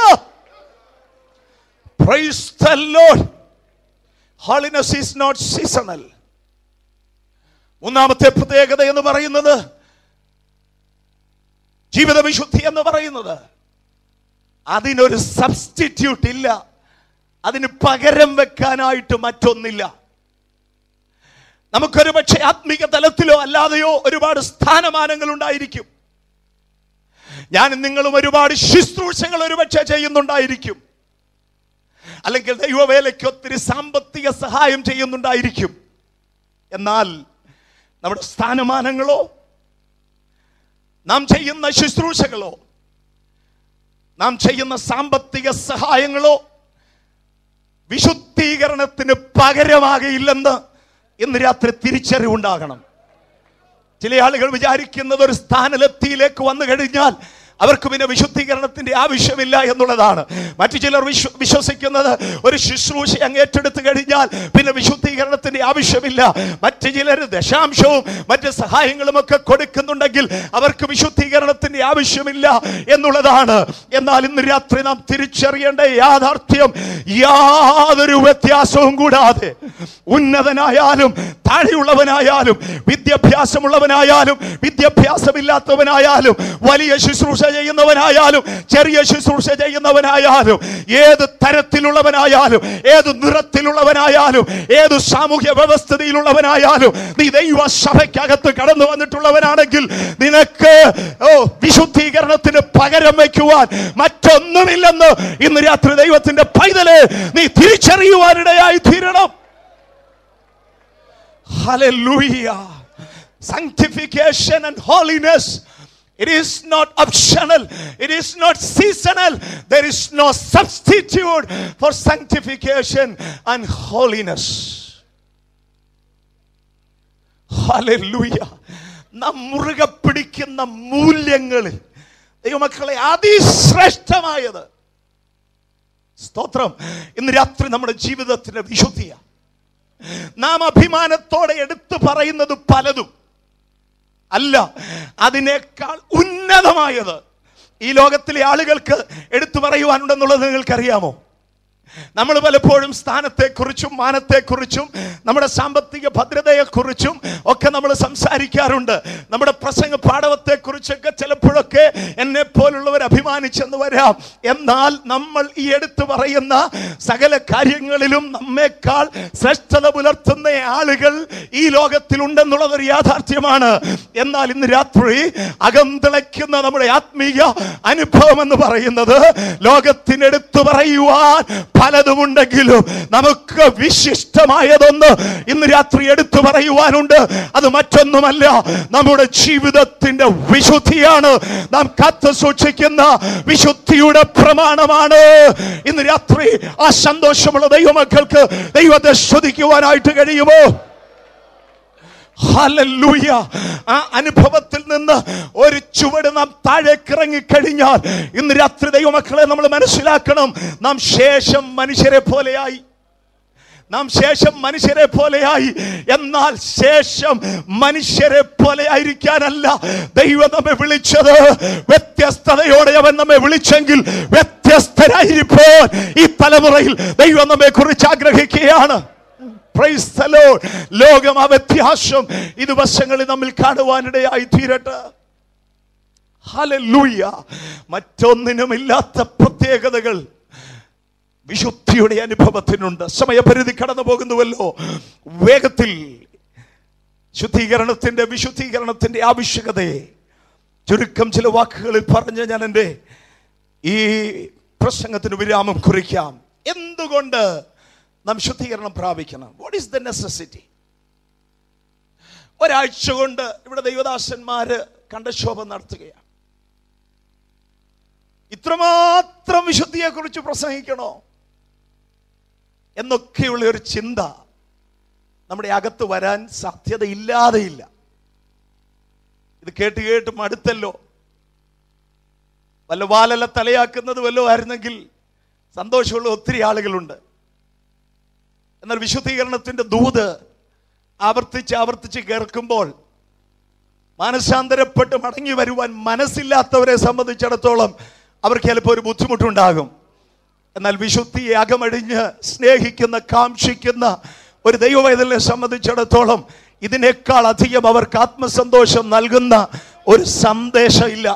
praise the Lord holiness is not seasonal മൂന്നാമത്തെ പ്രത്യേകത എന്ന് പറയുന്നത് ജീവിത വിശുദ്ധി എന്ന് പറയുന്നത് അതിനൊരു സബ്സ്റ്റിറ്റ്യൂട്ട് ഇല്ല അതിന് പകരം വെക്കാനായിട്ട് മറ്റൊന്നില്ല നമുക്കൊരു പക്ഷേ ആത്മീക തലത്തിലോ അല്ലാതെയോ ഒരുപാട് സ്ഥാനമാനങ്ങൾ ഉണ്ടായിരിക്കും ഞാൻ നിങ്ങളും ഒരുപാട് ശുശ്രൂഷകൾ ഒരുപക്ഷെ ചെയ്യുന്നുണ്ടായിരിക്കും അല്ലെങ്കിൽ ദൈവവേലയ്ക്ക് ഒത്തിരി സാമ്പത്തിക സഹായം ചെയ്യുന്നുണ്ടായിരിക്കും എന്നാൽ നമ്മുടെ സ്ഥാനമാനങ്ങളോ നാം ചെയ്യുന്ന ശുശ്രൂഷകളോ നാം ചെയ്യുന്ന സാമ്പത്തിക സഹായങ്ങളോ വിശുദ്ധീകരണത്തിന് പകരമാകയില്ലെന്ന് ഇന്ന് രാത്രി തിരിച്ചറിവുണ്ടാകണം ചില ആളുകൾ വിചാരിക്കുന്നത് ഒരു സ്ഥാനലബ്ധിയിലേക്ക് വന്നു കഴിഞ്ഞാൽ അവർക്ക് പിന്നെ വിശുദ്ധീകരണത്തിന്റെ ആവശ്യമില്ല എന്നുള്ളതാണ് മറ്റു ചിലർ വിശ്വ വിശ്വസിക്കുന്നത് ഒരു ശുശ്രൂഷ അങ്ങ് ഏറ്റെടുത്തു കഴിഞ്ഞാൽ പിന്നെ വിശുദ്ധീകരണത്തിന്റെ ആവശ്യമില്ല മറ്റു ചിലർ ദശാംശവും മറ്റ് സഹായങ്ങളും ഒക്കെ കൊടുക്കുന്നുണ്ടെങ്കിൽ അവർക്ക് വിശുദ്ധീകരണത്തിന്റെ ആവശ്യമില്ല എന്നുള്ളതാണ് എന്നാൽ ഇന്ന് രാത്രി നാം തിരിച്ചറിയേണ്ട യാഥാർത്ഥ്യം യാതൊരു വ്യത്യാസവും കൂടാതെ ഉന്നതനായാലും താഴെയുള്ളവനായാലും വിദ്യാഭ്യാസമുള്ളവനായാലും വിദ്യാഭ്യാസമില്ലാത്തവനായാലും വലിയ ശുശ്രൂഷ ചെയ്യുന്നവനായാലും ചെറിയ ശുശ്രൂഷ ചെയ്യുന്നവനായാലും ഏത് തരത്തിലുള്ളവനായാലും ഏത് നിറത്തിലുള്ളവനായാലും ഏത് സാമൂഹ്യ വ്യവസ്ഥതയിലുള്ളവനായാലും നീ ദൈവ സഭയ്ക്കകത്ത് കടന്നു വന്നിട്ടുള്ളവനാണെങ്കിൽ നിനക്ക് ഓ വിശുദ്ധീകരണത്തിന് പകരം വയ്ക്കുവാൻ മറ്റൊന്നുമില്ലെന്ന് ഇന്ന് രാത്രി ദൈവത്തിന്റെ പൈതല് നീ തിരിച്ചറിയുവാനിടയായി തീരണം Hallelujah. Sanctification and holiness. It is not optional. It is not seasonal. There is no substitute for sanctification and holiness. Hallelujah. നാം മുറുകെ പിടിക്കുന്ന മൂല്യങ്ങളിൽ ദൈവമക്കളെ അതിശ്രേഷ്ഠമായത് സ്തോത്രം ഇന്ന് രാത്രി നമ്മുടെ ജീവിതത്തിന്റെ വിശുദ്ധിയാണ് നാം അഭിമാനത്തോടെ എടുത്തു പറയുന്നത് പലതും അല്ല അതിനേക്കാൾ ഉന്നതമായത് ഈ ലോകത്തിലെ ആളുകൾക്ക് എടുത്തു പറയുവാനുണ്ടെന്നുള്ളത് നിങ്ങൾക്കറിയാമോ നമ്മൾ പലപ്പോഴും സ്ഥാനത്തെക്കുറിച്ചും മാനത്തെക്കുറിച്ചും നമ്മുടെ സാമ്പത്തിക ഭദ്രതയെക്കുറിച്ചും ഒക്കെ നമ്മൾ സംസാരിക്കാറുണ്ട് നമ്മുടെ പ്രസംഗ പാഠവത്തെക്കുറിച്ചൊക്കെ ചിലപ്പോഴൊക്കെ എന്നെ പോലുള്ളവർ അഭിമാനിച്ചെന്ന് വരാം എന്നാൽ നമ്മൾ ഈ എടുത്തു പറയുന്ന സകല കാര്യങ്ങളിലും നമ്മേക്കാൾ ശ്രേഷ്ഠത പുലർത്തുന്ന ആളുകൾ ഈ ലോകത്തിലുണ്ടെന്നുള്ളതൊരു യാഥാർത്ഥ്യമാണ് എന്നാൽ ഇന്ന് രാത്രി അകം തിളയ്ക്കുന്ന നമ്മുടെ ആത്മീയ അനുഭവം എന്ന് പറയുന്നത് ലോകത്തിനെടുത്തു പറയുവാൻ പലതുമുണ്ടെങ്കിലും നമുക്ക് വിശിഷ്ടമായതൊന്ന് ഇന്ന് രാത്രി എടുത്തു പറയുവാനുണ്ട് അത് മറ്റൊന്നുമല്ല നമ്മുടെ ജീവിതത്തിന്റെ വിശുദ്ധിയാണ് നാം കാത്തു സൂക്ഷിക്കുന്ന വിശുദ്ധിയുടെ പ്രമാണമാണ് ഇന്ന് രാത്രി ആ സന്തോഷമുള്ള ദൈവമക്കൾക്ക് ദൈവത്തെ സ്തുതിക്കുവാനായിട്ട് കഴിയുമോ ഹല്ലേലൂയ ആ അനുഭവത്തിൽ നിന്ന് ഒരു ചുവട് നാം താഴേക്ക് ഇറങ്ങിക്കഴിഞ്ഞാൽ ഇന്ന് രാത്രി ദൈവമക്കളെ നമ്മൾ മനസ്സിലാക്കണം നാം ശേഷം മനുഷ്യരെ പോലെയായി നാം ശേഷം മനുഷ്യരെ പോലെയായി എന്നാൽ ശേഷം മനുഷ്യരെ പോലെ ആയിരിക്കാനല്ല ദൈവം നമ്മെ വിളിച്ചത് വ്യത്യസ്തതയോടെ അവൻ നമ്മെ വിളിച്ചെങ്കിൽ വ്യത്യസ്തരായിരിപ്പോൾ ഈ തലമുറയിൽ ദൈവം നമ്മെ കുറിച്ച് ആഗ്രഹിക്കുകയാണ് Praise the Lord. ലോകം ആ വ്യത്യാസം ഈ ദിവസങ്ങളിൽ നമ്മിൽ കാണുവാനിടയായി തീരട്ടെ ഹല്ലേലൂയ മറ്റൊന്നിനുമില്ലാത്ത പ്രത്യേകതകൾ വിശുദ്ധിയുടെ അനുഭവത്തിനുണ്ട് സമയപരിധി കടന്നു പോകുന്നുവല്ലോ വേഗത്തിൽ ശുദ്ധീകരണത്തിന്റെ വിശുദ്ധീകരണത്തിന്റെ ആവശ്യകതയെ ചുരുക്കം ചില വാക്കുകളിൽ പറഞ്ഞ് ഞാൻ എൻ്റെ ഈ പ്രസംഗത്തിന് വിരാമം കുറിക്കാം എന്തുകൊണ്ട് നാം ശുദ്ധീകരണം പ്രാപിക്കണം വാട്ട് ഈസ് ദ നെസസിറ്റി ഒരാഴ്ച കൊണ്ട് ഇവിടെ ദൈവദാസന്മാര് കണ്ടശോഭം നടത്തുകയാണ് ഇത്രമാത്രം വിശുദ്ധിയെക്കുറിച്ച് പ്രസംഗിക്കണോ എന്നൊക്കെയുള്ള ഒരു ചിന്ത നമ്മുടെ അകത്ത് വരാൻ സാധ്യതയില്ലാതെയില്ല ഇത് കേട്ട് കേട്ട് മടുത്തല്ലോ വല്ല വാലല്ല തലയാക്കുന്നത് വല്ലോ ആയിരുന്നെങ്കിൽ സന്തോഷമുള്ള ഒത്തിരി ആളുകളുണ്ട് എന്നാൽ വിശുദ്ധീകരണത്തിന്റെ ദൂത് ആവർത്തിച്ച് ആവർത്തിച്ച് കേൾക്കുമ്പോൾ മാനസാന്തരപ്പെട്ട് മടങ്ങി വരുവാൻ മനസ്സില്ലാത്തവരെ സംബന്ധിച്ചിടത്തോളം അവർക്ക് ചിലപ്പോൾ ഒരു ബുദ്ധിമുട്ടുണ്ടാകും എന്നാൽ വിശുദ്ധിയെ അകമഴിഞ്ഞ് സ്നേഹിക്കുന്ന കാക്ഷിക്കുന്ന ഒരു ദൈവവേദനെ സംബന്ധിച്ചിടത്തോളം ഇതിനേക്കാൾ അധികം അവർക്ക് ആത്മസന്തോഷം നൽകുന്ന ഒരു സന്ദേശമില്ല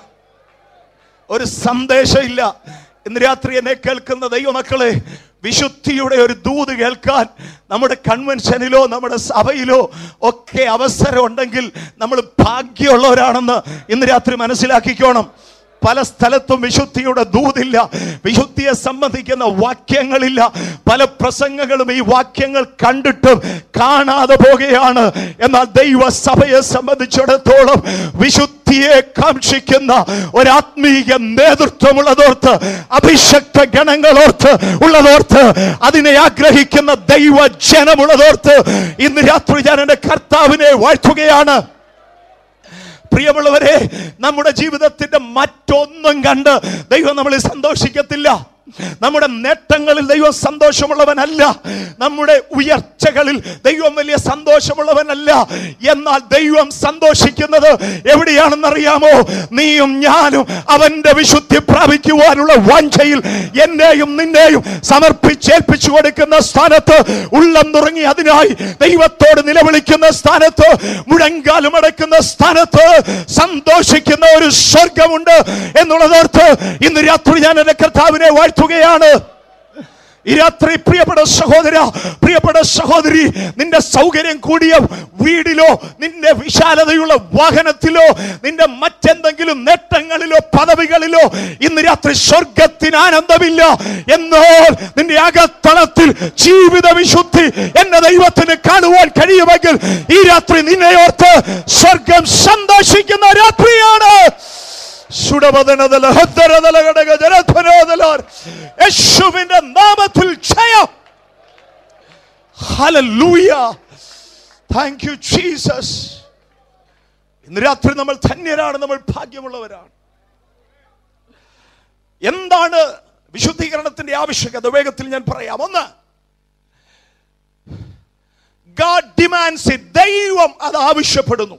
ഒരു സന്ദേശമില്ല ഇന്ന് രാത്രി എന്നെ കേൾക്കുന്ന ദൈവമക്കളെ വിശുദ്ധിയുടെ ഒരു ദൂത് കേൾക്കാൻ നമ്മുടെ കൺവെൻഷനിലോ നമ്മുടെ സഭയിലോ ഒക്കെ അവസരം ഉണ്ടെങ്കിൽ നമ്മൾ ഭാഗ്യമുള്ളവരാണെന്ന് ഇന്ന് രാത്രി മനസ്സിലാക്കിക്കോണം പല സ്ഥലത്തും വിശുദ്ധിയുടെ ദൂതില്ല വിശുദ്ധിയെ സംബന്ധിക്കുന്ന വാക്യങ്ങളില്ല പല പ്രസംഗങ്ങളും ഈ വാക്യങ്ങൾ കണ്ടിട്ടും കാണാതെ പോകുകയാണ് എന്നാൽ ദൈവസഭയെ സംബന്ധിച്ചിടത്തോളം വിശുദ്ധിയെ കാക്ഷിക്കുന്ന ഒരാത്മീയ നേതൃത്വമുള്ളതോർത്ത് അഭിഷക്ത ഗണങ്ങളോർത്ത് ഉള്ളതോർത്ത് അതിനെ ആഗ്രഹിക്കുന്ന ദൈവ ജനമുള്ളതോർത്ത് ഇന്ന് രാത്രി ഞാൻ എൻ്റെ കർത്താവിനെ വാഴ്ത്തുകയാണ് പ്രിയമുള്ളവരെ നമ്മുടെ ജീവിതത്തിന്റെ മറ്റൊന്നും കണ്ട് ദൈവം നമ്മളിൽ സന്തോഷിക്കത്തില്ല നമ്മുടെ നേട്ടങ്ങളിൽ ദൈവം സന്തോഷമുള്ളവനല്ല നമ്മുടെ ഉയർച്ചകളിൽ ദൈവം വലിയ സന്തോഷമുള്ളവനല്ല എന്നാൽ ദൈവം സന്തോഷിക്കുന്നത് എവിടെയാണെന്നറിയാമോ നീയും ഞാനും അവന്റെ വിശുദ്ധി പ്രാപിക്കുവാനുള്ള വാഞ്ചയിൽ എന്നെയും നിന്നെയും സമർപ്പിച്ചേൽപ്പിച്ചു കൊടുക്കുന്ന സ്ഥാനത്ത് ഉള്ളം തുറങ്ങി അതിനായി ദൈവത്തോട് നിലവിളിക്കുന്ന സ്ഥാനത്ത് മുഴങ്കാലും അടക്കുന്ന സ്ഥാനത്ത് സന്തോഷിക്കുന്ന ഒരു സ്വർഗമുണ്ട് എന്നുള്ളതോർത്ത് ഇന്ന് രാത്രി ഞാൻ എന്റെ കർത്താവിനെ വാഴ്ത്തുകയാണ് ഈ രാത്രി പ്രിയപ്പെട്ട സഹോദര പ്രിയപ്പെട്ട സഹോദരി നിന്റെ സൗകര്യം കൂടിയ വീടിലോ നിന്റെ വിശാലതയുള്ള വാഹനത്തിലോ നിന്റെ മറ്റെന്തെങ്കിലും നേട്ടങ്ങളിലോ പദവികളിലോ ഇന്ന് രാത്രി സ്വർഗത്തിന് ആനന്ദമില്ല എന്നാൽ നിന്റെ അകത്തളത്തിൽ ജീവിത വിശുദ്ധി എന്റെ ദൈവത്തിന് കാണുവാൻ കഴിയുമെങ്കിൽ ഈ രാത്രി നിന്നെ ഓർത്ത് സ്വർഗം സന്തോഷിക്കുന്ന രാത്രിയാണ് സുടപതനതല ഹദ്ദരതല ഘടക ജനധ്വനോദലാർ യേശുവിന്റെ നാമത്തിൽ ജയം ഹല്ലേലൂയ താങ്ക് യു ജീസസ് ഇന്ന് രാത്രി നമ്മൾ ധന്യരാണ് നമ്മൾ ഭാഗ്യമുള്ളവരാണ് എന്താണ് വിശുദ്ധീകരണത്തിന്റെ ആവശ്യകത വേഗത്തിൽ ഞാൻ പറയാം ഒന്ന് God demands it. ദൈവം അത് ആവശ്യപ്പെടുന്നു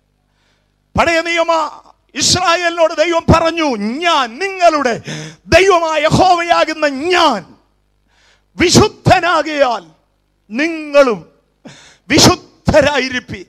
പഴയ നിയമ ഇസ്രായേലിനോട് ദൈവം പറഞ്ഞു ഞാൻ നിങ്ങളുടെ ദൈവമായ ഹോവയാകുന്ന ഞാൻ വിശുദ്ധനാകിയാൽ നിങ്ങളും വിശുദ്ധരായിരിപ്പി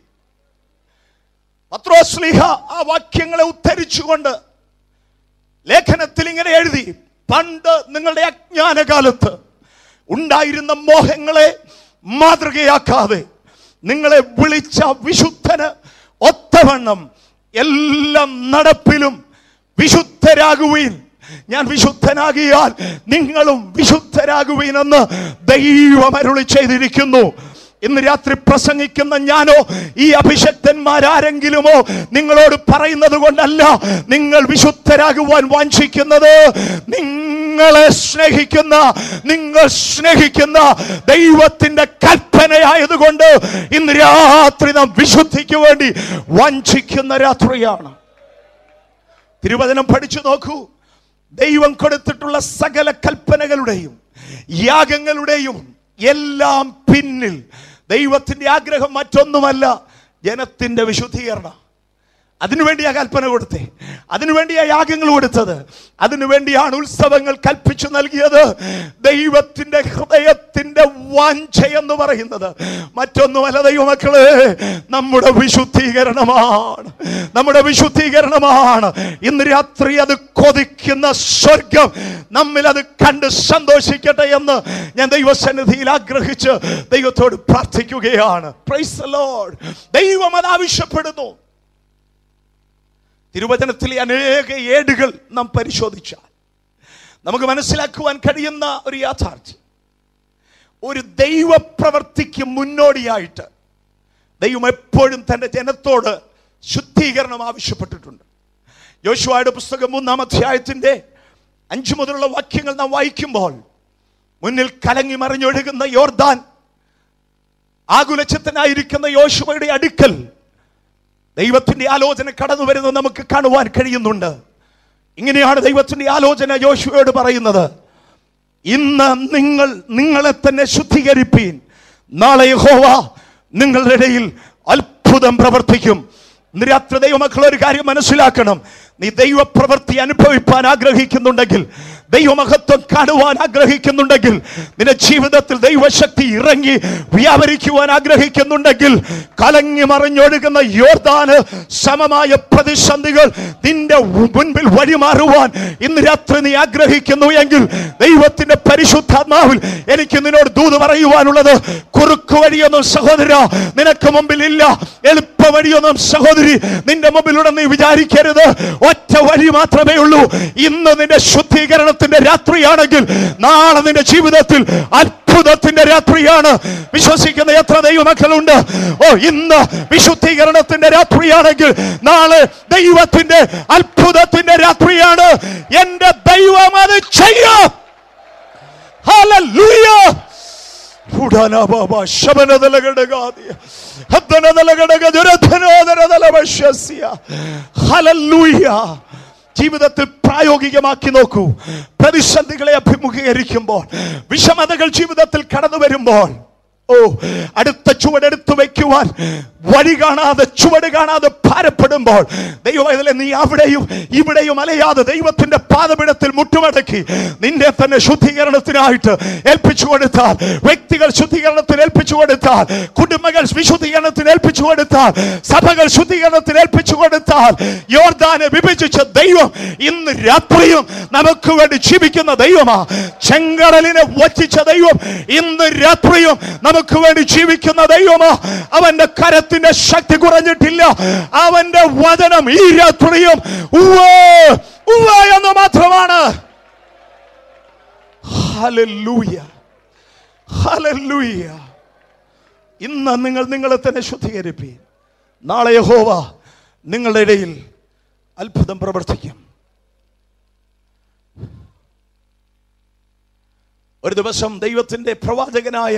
പത്രോസ്ലിഹ ആ വാക്യങ്ങളെ ഉദ്ധരിച്ചുകൊണ്ട് ലേഖനത്തിൽ ഇങ്ങനെ എഴുതി പണ്ട് നിങ്ങളുടെ അജ്ഞാനകാലത്ത് ഉണ്ടായിരുന്ന മോഹങ്ങളെ മാതൃകയാക്കാതെ നിങ്ങളെ വിളിച്ച വിശുദ്ധന് ഒത്തവണ്ണം എല്ലാം നടപ്പിലും വിശുദ്ധരാകുവീൻ ഞാൻ വിശുദ്ധനാകിയാൽ നിങ്ങളും വിശുദ്ധരാകുവീൻ എന്ന് ദൈവം അരുളി ചെയ്തിരിക്കുന്നു ഇന്ന് രാത്രി പ്രസംഗിക്കുന്ന ഞാനോ ഈ അഭിഷക്തന്മാരാരെങ്കിലുമോ നിങ്ങളോട് പറയുന്നത് കൊണ്ടല്ല നിങ്ങൾ വിശുദ്ധരാകുവാൻ വാഞ്ചിക്കുന്നത് നിങ്ങളെ സ്നേഹിക്കുന്ന നിങ്ങൾ സ്നേഹിക്കുന്ന ദൈവത്തിന്റെ കൽപ്പനയായതുകൊണ്ട് ഇന്ന് രാത്രി നാം വിശുദ്ധിക്ക് വേണ്ടി വാഞ്ചിക്കുന്ന രാത്രിയാണ് തിരുവചനം പഠിച്ചു നോക്കൂ ദൈവം കൊടുത്തിട്ടുള്ള സകല കൽപ്പനകളുടെയും യാഗങ്ങളുടെയും എല്ലാം പിന്നിൽ ദൈവത്തിന്റെ ആഗ്രഹം മറ്റൊന്നുമല്ല ജനത്തിന്റെ വിശുദ്ധീകരണം അതിനുവേണ്ടി ആ കൽപ്പന കൊടുത്തേ അതിനുവേണ്ടിയാ യാഗങ്ങൾ കൊടുത്തത് അതിനുവേണ്ടിയാണ് ഉത്സവങ്ങൾ കൽപ്പിച്ചു നൽകിയത് ദൈവത്തിന്റെ ഹൃദയത്തിന്റെ വാഞ്ച എന്ന് പറയുന്നത് മറ്റൊന്നുമല്ല ദൈവമക്കളെ നമ്മുടെ വിശുദ്ധീകരണമാണ് നമ്മുടെ വിശുദ്ധീകരണമാണ് ഇന്ന് രാത്രി അത് കൊതിക്കുന്ന സ്വർഗം നമ്മിൽ അത് കണ്ട് സന്തോഷിക്കട്ടെ എന്ന് ഞാൻ ദൈവസന്നിധിയിൽ ആഗ്രഹിച്ച് ദൈവത്തോട് പ്രാർത്ഥിക്കുകയാണ് പ്രൈസ് ലോഡ് ദൈവം അത് ആവശ്യപ്പെടുന്നു തിരുവചനത്തിലെ അനേക ഏടുകൾ നാം പരിശോധിച്ചാൽ നമുക്ക് മനസ്സിലാക്കുവാൻ കഴിയുന്ന ഒരു യാഥാർത്ഥ്യം ഒരു ദൈവപ്രവർത്തിക്ക് മുന്നോടിയായിട്ട് ദൈവം എപ്പോഴും തന്റെ ജനത്തോട് ശുദ്ധീകരണം ആവശ്യപ്പെട്ടിട്ടുണ്ട് യോശുവയുടെ പുസ്തകം മൂന്നാം അധ്യായത്തിന്റെ അഞ്ചു മുതലുള്ള വാക്യങ്ങൾ നാം വായിക്കുമ്പോൾ മുന്നിൽ കലങ്ങി മറിഞ്ഞൊഴുകുന്ന യോർദാൻ ആകുലച്ചത്തനായിരിക്കുന്ന യോശുവയുടെ അടുക്കൽ ദൈവത്തിന്റെ ആലോചന കടന്നു വരുന്നത് നമുക്ക് കാണുവാൻ കഴിയുന്നുണ്ട് ഇങ്ങനെയാണ് ദൈവത്തിന്റെ ആലോചന യോശുവയോട് പറയുന്നത് ഇന്ന് നിങ്ങൾ നിങ്ങളെ തന്നെ ശുദ്ധീകരിപ്പീൻ നാളെ യഹോവ നിങ്ങളുടെ ഇടയിൽ അത്ഭുതം പ്രവർത്തിക്കും ഇന്ന് രാത്രി ദൈവമക്കൾ ഒരു കാര്യം മനസ്സിലാക്കണം നീ ദൈവപ്രവൃത്തി അനുഭവിപ്പാൻ ആഗ്രഹിക്കുന്നുണ്ടെങ്കിൽ ദൈവമഹത്വം കാണുവാൻ ആഗ്രഹിക്കുന്നുണ്ടെങ്കിൽ നിന്റെ ജീവിതത്തിൽ ദൈവശക്തി ഇറങ്ങി വ്യാപരിക്കുവാൻ ആഗ്രഹിക്കുന്നുണ്ടെങ്കിൽ കലങ്ങി മറിഞ്ഞൊഴുകുന്ന യോർദാന് സമമായ പ്രതിസന്ധികൾ നിന്റെ മുൻപിൽ വഴിമാറുവാൻ ഇന്ന് രാത്രി നീ ആഗ്രഹിക്കുന്നു എങ്കിൽ ദൈവത്തിന്റെ പരിശുദ്ധാത്മാവിൽ എനിക്ക് നിന്നോട് ദൂത് പറയുവാനുള്ളത് കുറുക്കു വഴിയൊന്നും സഹോദര നിനക്ക് മുമ്പിൽ ഇല്ല എളുപ്പ വഴിയൊന്നും സഹോദരി നിന്റെ മുമ്പിലൂടെ നീ വിചാരിക്കരുത് ഒറ്റ വഴി മാത്രമേ ഉള്ളൂ ഇന്ന് നിന്റെ ശുദ്ധീകരണത്തിന്റെ രാത്രിയാണെങ്കിൽ നാളെ നിന്റെ ജീവിതത്തിൽ അത്ഭുതത്തിന്റെ രാത്രിയാണ് വിശ്വസിക്കുന്ന എത്ര ദൈവമക്കളുണ്ട് ഓ ഇന്ന് വിശുദ്ധീകരണത്തിന്റെ രാത്രിയാണെങ്കിൽ നാളെ ദൈവത്തിന്റെ അത്ഭുതത്തിന്റെ രാത്രിയാണ് എന്റെ ദൈവം അത് ചെയ്യാം Hallelujah! ഉടനബബ ശബനദലഘടകാദിയ. ഹദ്ദനദലഘടകജുരധനോദരദലവശ്യസ്യ. ഹല്ലേലൂയ. ജീവിതത്തിൽ പ്രായോഗികമാക്കി നോക്കൂ പ്രതിസന്ധികളെ അഭിമുഖീകരിക്കുമ്പോൾ വിഷമതകൾ ജീവിതത്തിൽ കടന്നു വരുമ്പോൾ ഓ അടുത്ത ചുവടെടുത്തു വെക്കുവാൻ വഴി കാണാതെ ചുവട് കാണാതെ ഭാരപ്പെടുമ്പോൾ ദൈവം നീ അവിടെയും ഇവിടെയും അലയാതെ ദൈവത്തിന്റെ പാദപിടത്തിൽ മുട്ടുമടക്കി നിന്നെ തന്നെ ശുദ്ധീകരണത്തിനായിട്ട് ഏൽപ്പിച്ചു കൊടുത്താൽ വ്യക്തികൾ ശുദ്ധീകരണത്തിന് ഏൽപ്പിച്ചു കൊടുത്താൽ കുടുംബങ്ങൾ വിശുദ്ധീകരണത്തിന് ഏൽപ്പിച്ചു കൊടുത്താൽ സഭകൾ ശുദ്ധീകരണത്തിന് ഏൽപ്പിച്ചു കൊടുത്താൽ യോർദാനെ വിഭജിച്ച ദൈവം ഇന്ന് രാത്രിയും നമുക്ക് വേണ്ടി ജീവിക്കുന്ന ദൈവമാ ചെങ്കടലിനെ വച്ചിച്ച ദൈവം ഇന്ന് രാത്രിയും നമുക്ക് വേണ്ടി ജീവിക്കുന്ന ദൈവമാ അവന്റെ കരത്തിന്റെ ശക്തി കുറഞ്ഞിട്ടില്ല അവന്റെ വചനം ഈ രാത്രിയും ഉവ്വ് ഉവ്വ് എന്ന് മാത്രമാണ് ഹല്ലേലൂയ ഹല്ലേലൂയ ഇന്ന് നിങ്ങൾ നിങ്ങളെ തന്നെ ശുദ്ധീകരിപ്പീൻ നാളെ യഹോവ നിങ്ങളുടെ ഇടയിൽ അത്ഭുതം പ്രവർത്തിക്കും ഒരു ദിവസം ദൈവത്തിന്റെ പ്രവാചകനായ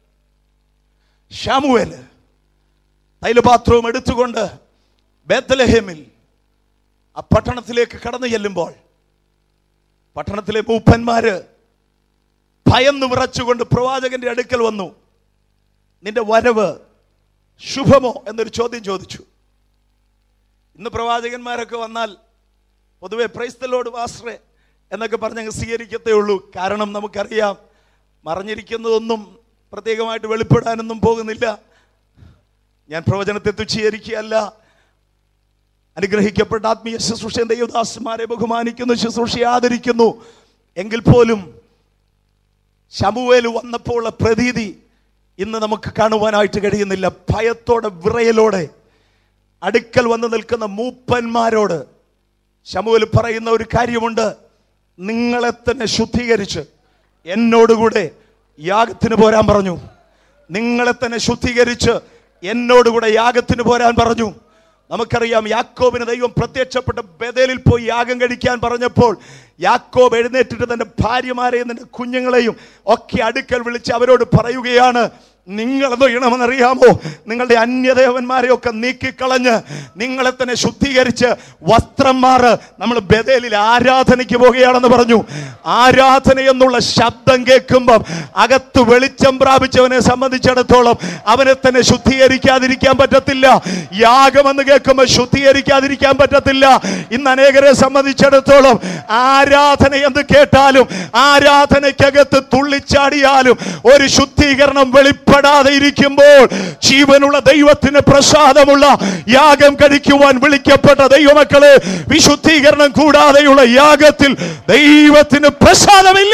ഷാമുവേല് തൈലപാത്രവും എടുത്തുകൊണ്ട് ബേത്തലഹേമിൽ ആ പട്ടണത്തിലേക്ക് കടന്നു ചെല്ലുമ്പോൾ പട്ടണത്തിലെ മൂപ്പന്മാര് ഭയന്ന് വിറച്ചുകൊണ്ട് പ്രവാചകന്റെ അടുക്കൽ വന്നു നിന്റെ വരവ് ശുഭമോ എന്നൊരു ചോദ്യം ചോദിച്ചു ഇന്ന് പ്രവാചകന്മാരൊക്കെ വന്നാൽ പൊതുവെ പ്രൈസ്തലോട് വാസ്ത്രേ എന്നൊക്കെ പറഞ്ഞ് അങ്ങ് സ്വീകരിക്കത്തേ ഉള്ളൂ കാരണം നമുക്കറിയാം മറഞ്ഞിരിക്കുന്നതൊന്നും പ്രത്യേകമായിട്ട് വെളിപ്പെടാനൊന്നും പോകുന്നില്ല ഞാൻ പ്രവചനത്തെ തുച്ഛീകരിക്കുകയല്ല അനുഗ്രഹിക്കപ്പെട്ട ആത്മീയ ശുശ്രൂഷ ദൈവദാസന്മാരെ ബഹുമാനിക്കുന്നു ശുശ്രൂഷയെ ആദരിക്കുന്നു എങ്കിൽ പോലും ശമുവേൽ വന്നപ്പോൾ ഉള്ള പ്രതീതി ഇന്ന് നമുക്ക് കാണുവാനായിട്ട് കഴിയുന്നില്ല ഭയത്തോടെ വിറയലോടെ അടുക്കൽ വന്ന് നിൽക്കുന്ന മൂപ്പന്മാരോട് ശമുവേൽ പറയുന്ന ഒരു കാര്യമുണ്ട് നിങ്ങളെ തന്നെ ശുദ്ധീകരിച്ച് എന്നോടുകൂടെ യാഗത്തിന് പോരാൻ പറഞ്ഞു നിങ്ങളെ തന്നെ ശുദ്ധീകരിച്ച് എന്നോടുകൂടെ യാഗത്തിന് പോരാൻ പറഞ്ഞു നമുക്കറിയാം യാക്കോബിന് ദൈവം പ്രത്യക്ഷപ്പെട്ട് ബദലിൽ പോയി യാഗം കഴിക്കാൻ പറഞ്ഞപ്പോൾ യാക്കോബ് എഴുന്നേറ്റിട്ട് തന്റെ ഭാര്യമാരെയും തന്റെ കുഞ്ഞുങ്ങളെയും ഒക്കെ അടുക്കൽ വിളിച്ച് അവരോട് പറയുകയാണ് നിങ്ങൾ എന്ത് ചെയ്യണമെന്നറിയാമോ നിങ്ങളുടെ അന്യദേവന്മാരെ ഒക്കെ നീക്കിക്കളഞ്ഞ് നിങ്ങളെ തന്നെ ശുദ്ധീകരിച്ച് വസ്ത്രം മാറ് നമ്മൾ ബദലിൽ ആരാധനയ്ക്ക് പോകുകയാണെന്ന് പറഞ്ഞു ആരാധന എന്നുള്ള ശബ്ദം കേൾക്കുമ്പം അകത്ത് വെളിച്ചം പ്രാപിച്ചവനെ സംബന്ധിച്ചിടത്തോളം അവനെ തന്നെ ശുദ്ധീകരിക്കാതിരിക്കാൻ പറ്റത്തില്ല യാഗമെന്ന് കേൾക്കുമ്പോൾ ശുദ്ധീകരിക്കാതിരിക്കാൻ പറ്റത്തില്ല ഇന്ന് അനേകരെ സംബന്ധിച്ചിടത്തോളം ആരാധന എന്ന് കേട്ടാലും ആരാധനയ്ക്കകത്ത് തുള്ളിച്ചാടിയാലും ഒരു ശുദ്ധീകരണം വെളിപ്പെടാതെ ഇരിക്കുമ്പോൾ ജീവനുള്ള ദൈവത്തിന് പ്രസാദമുള്ള യാഗം കഴിക്കുവാൻ വിളിക്കപ്പെട്ട ദൈവമക്കളെ വിശുദ്ധീകരണം കൂടാതെയുള്ള യാഗത്തിൽ ദൈവത്തിന് പ്രസാദമില്ല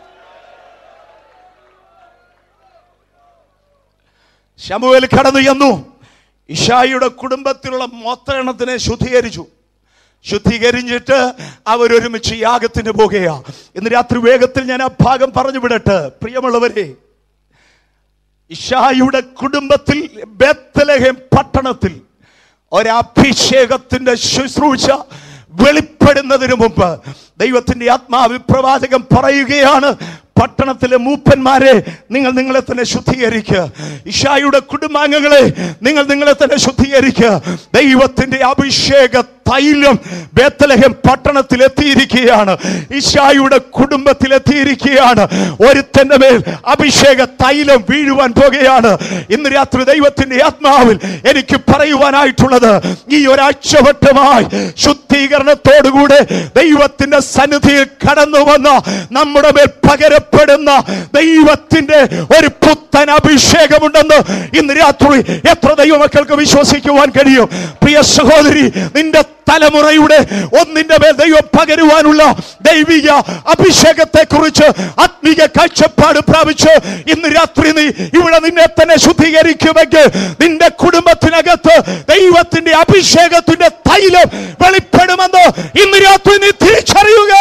ശമുവേൽ കടന്നു ചെന്നു ഇഷായിയുടെ കുടുംബത്തിലുള്ള മൊത്തരണത്തിനെ ശുദ്ധീകരിച്ചു ശുദ്ധീകരിച്ചിട്ട് അവരൊരുമിച്ച് യാഗത്തിന് പോകുകയാ ഇന്ന് രാത്രി വേഗത്തിൽ ഞാൻ ആ ഭാഗം പറഞ്ഞു വിടട്ടെ പ്രിയമുള്ളവരെ ഇഷായുടെ കുടുംബത്തിൽ ബേത്തലഹേം പട്ടണത്തിൽ ഒരഭിഷേകത്തിന്റെ ശുശ്രൂഷ വെളിപ്പെടുന്നതിന് മുമ്പ് ദൈവത്തിന്റെ ആത്മാവിൽ പ്രവാചകൻ പറയുകയാണ് പട്ടണത്തിലെ മൂപ്പന്മാരെ നിങ്ങൾ നിങ്ങളെ തന്നെ ശുദ്ധീകരിക്കുക ഇഷായുടെ കുടുംബാംഗങ്ങളെ നിങ്ങൾ നിങ്ങളെ തന്നെ ശുദ്ധീകരിക്കുക ദൈവത്തിന്റെ അഭിഷേക തൈലം ബേത്തലഹം പട്ടണത്തിൽ എത്തിയിരിക്കുകയാണ് ഇഷായുടെ കുടുംബത്തിൽ എത്തിയിരിക്കുകയാണ് ഒരുത്തന്റെ മേൽ അഭിഷേക തൈലം വീഴുവാൻ പോകുകയാണ് ഇന്ന് രാത്രി ദൈവത്തിന്റെ ആത്മാവിൽ എനിക്ക് പറയുവാനായിട്ടുള്ളത് ഈ ഒരാഴ്ചവട്ടമായി ശുദ്ധീകരണത്തോടുകൂടെ ദൈവത്തിന്റെ സന്നിധിയിൽ കടന്നു വന്ന നമ്മുടെ മേൽ പകരപ്പെടുന്ന ദൈവത്തിന്റെ ഒരു പുത്തൻ അഭിഷേകമുണ്ടെന്ന് ഇന്ന് രാത്രി എത്ര ദൈവമക്കൾക്ക് വിശ്വസിക്കുവാൻ കഴിയും പ്രിയ സഹോദരി നിന്റെ തലമുറയുടെ ഒന്നിന്റെ മേൽ ദൈവം പകരുവാനുള്ള ദൈവിക അഭിഷേകത്തെ കുറിച്ച് ആത്മീക കാഴ്ചപ്പാട് പ്രാപിച്ച് ഇന്ന് രാത്രി നീ ഇവിടെ നിന്നെ തന്നെ ശുദ്ധീകരിക്കുമെങ്കിൽ നിന്റെ കുടുംബത്തിനകത്ത് ദൈവത്തിന്റെ അഭിഷേകത്തിന്റെ തൈലം വെളിപ്പെടുമെന്ന് ഇന്ന് രാത്രി നീ തിരിച്ചറിയുക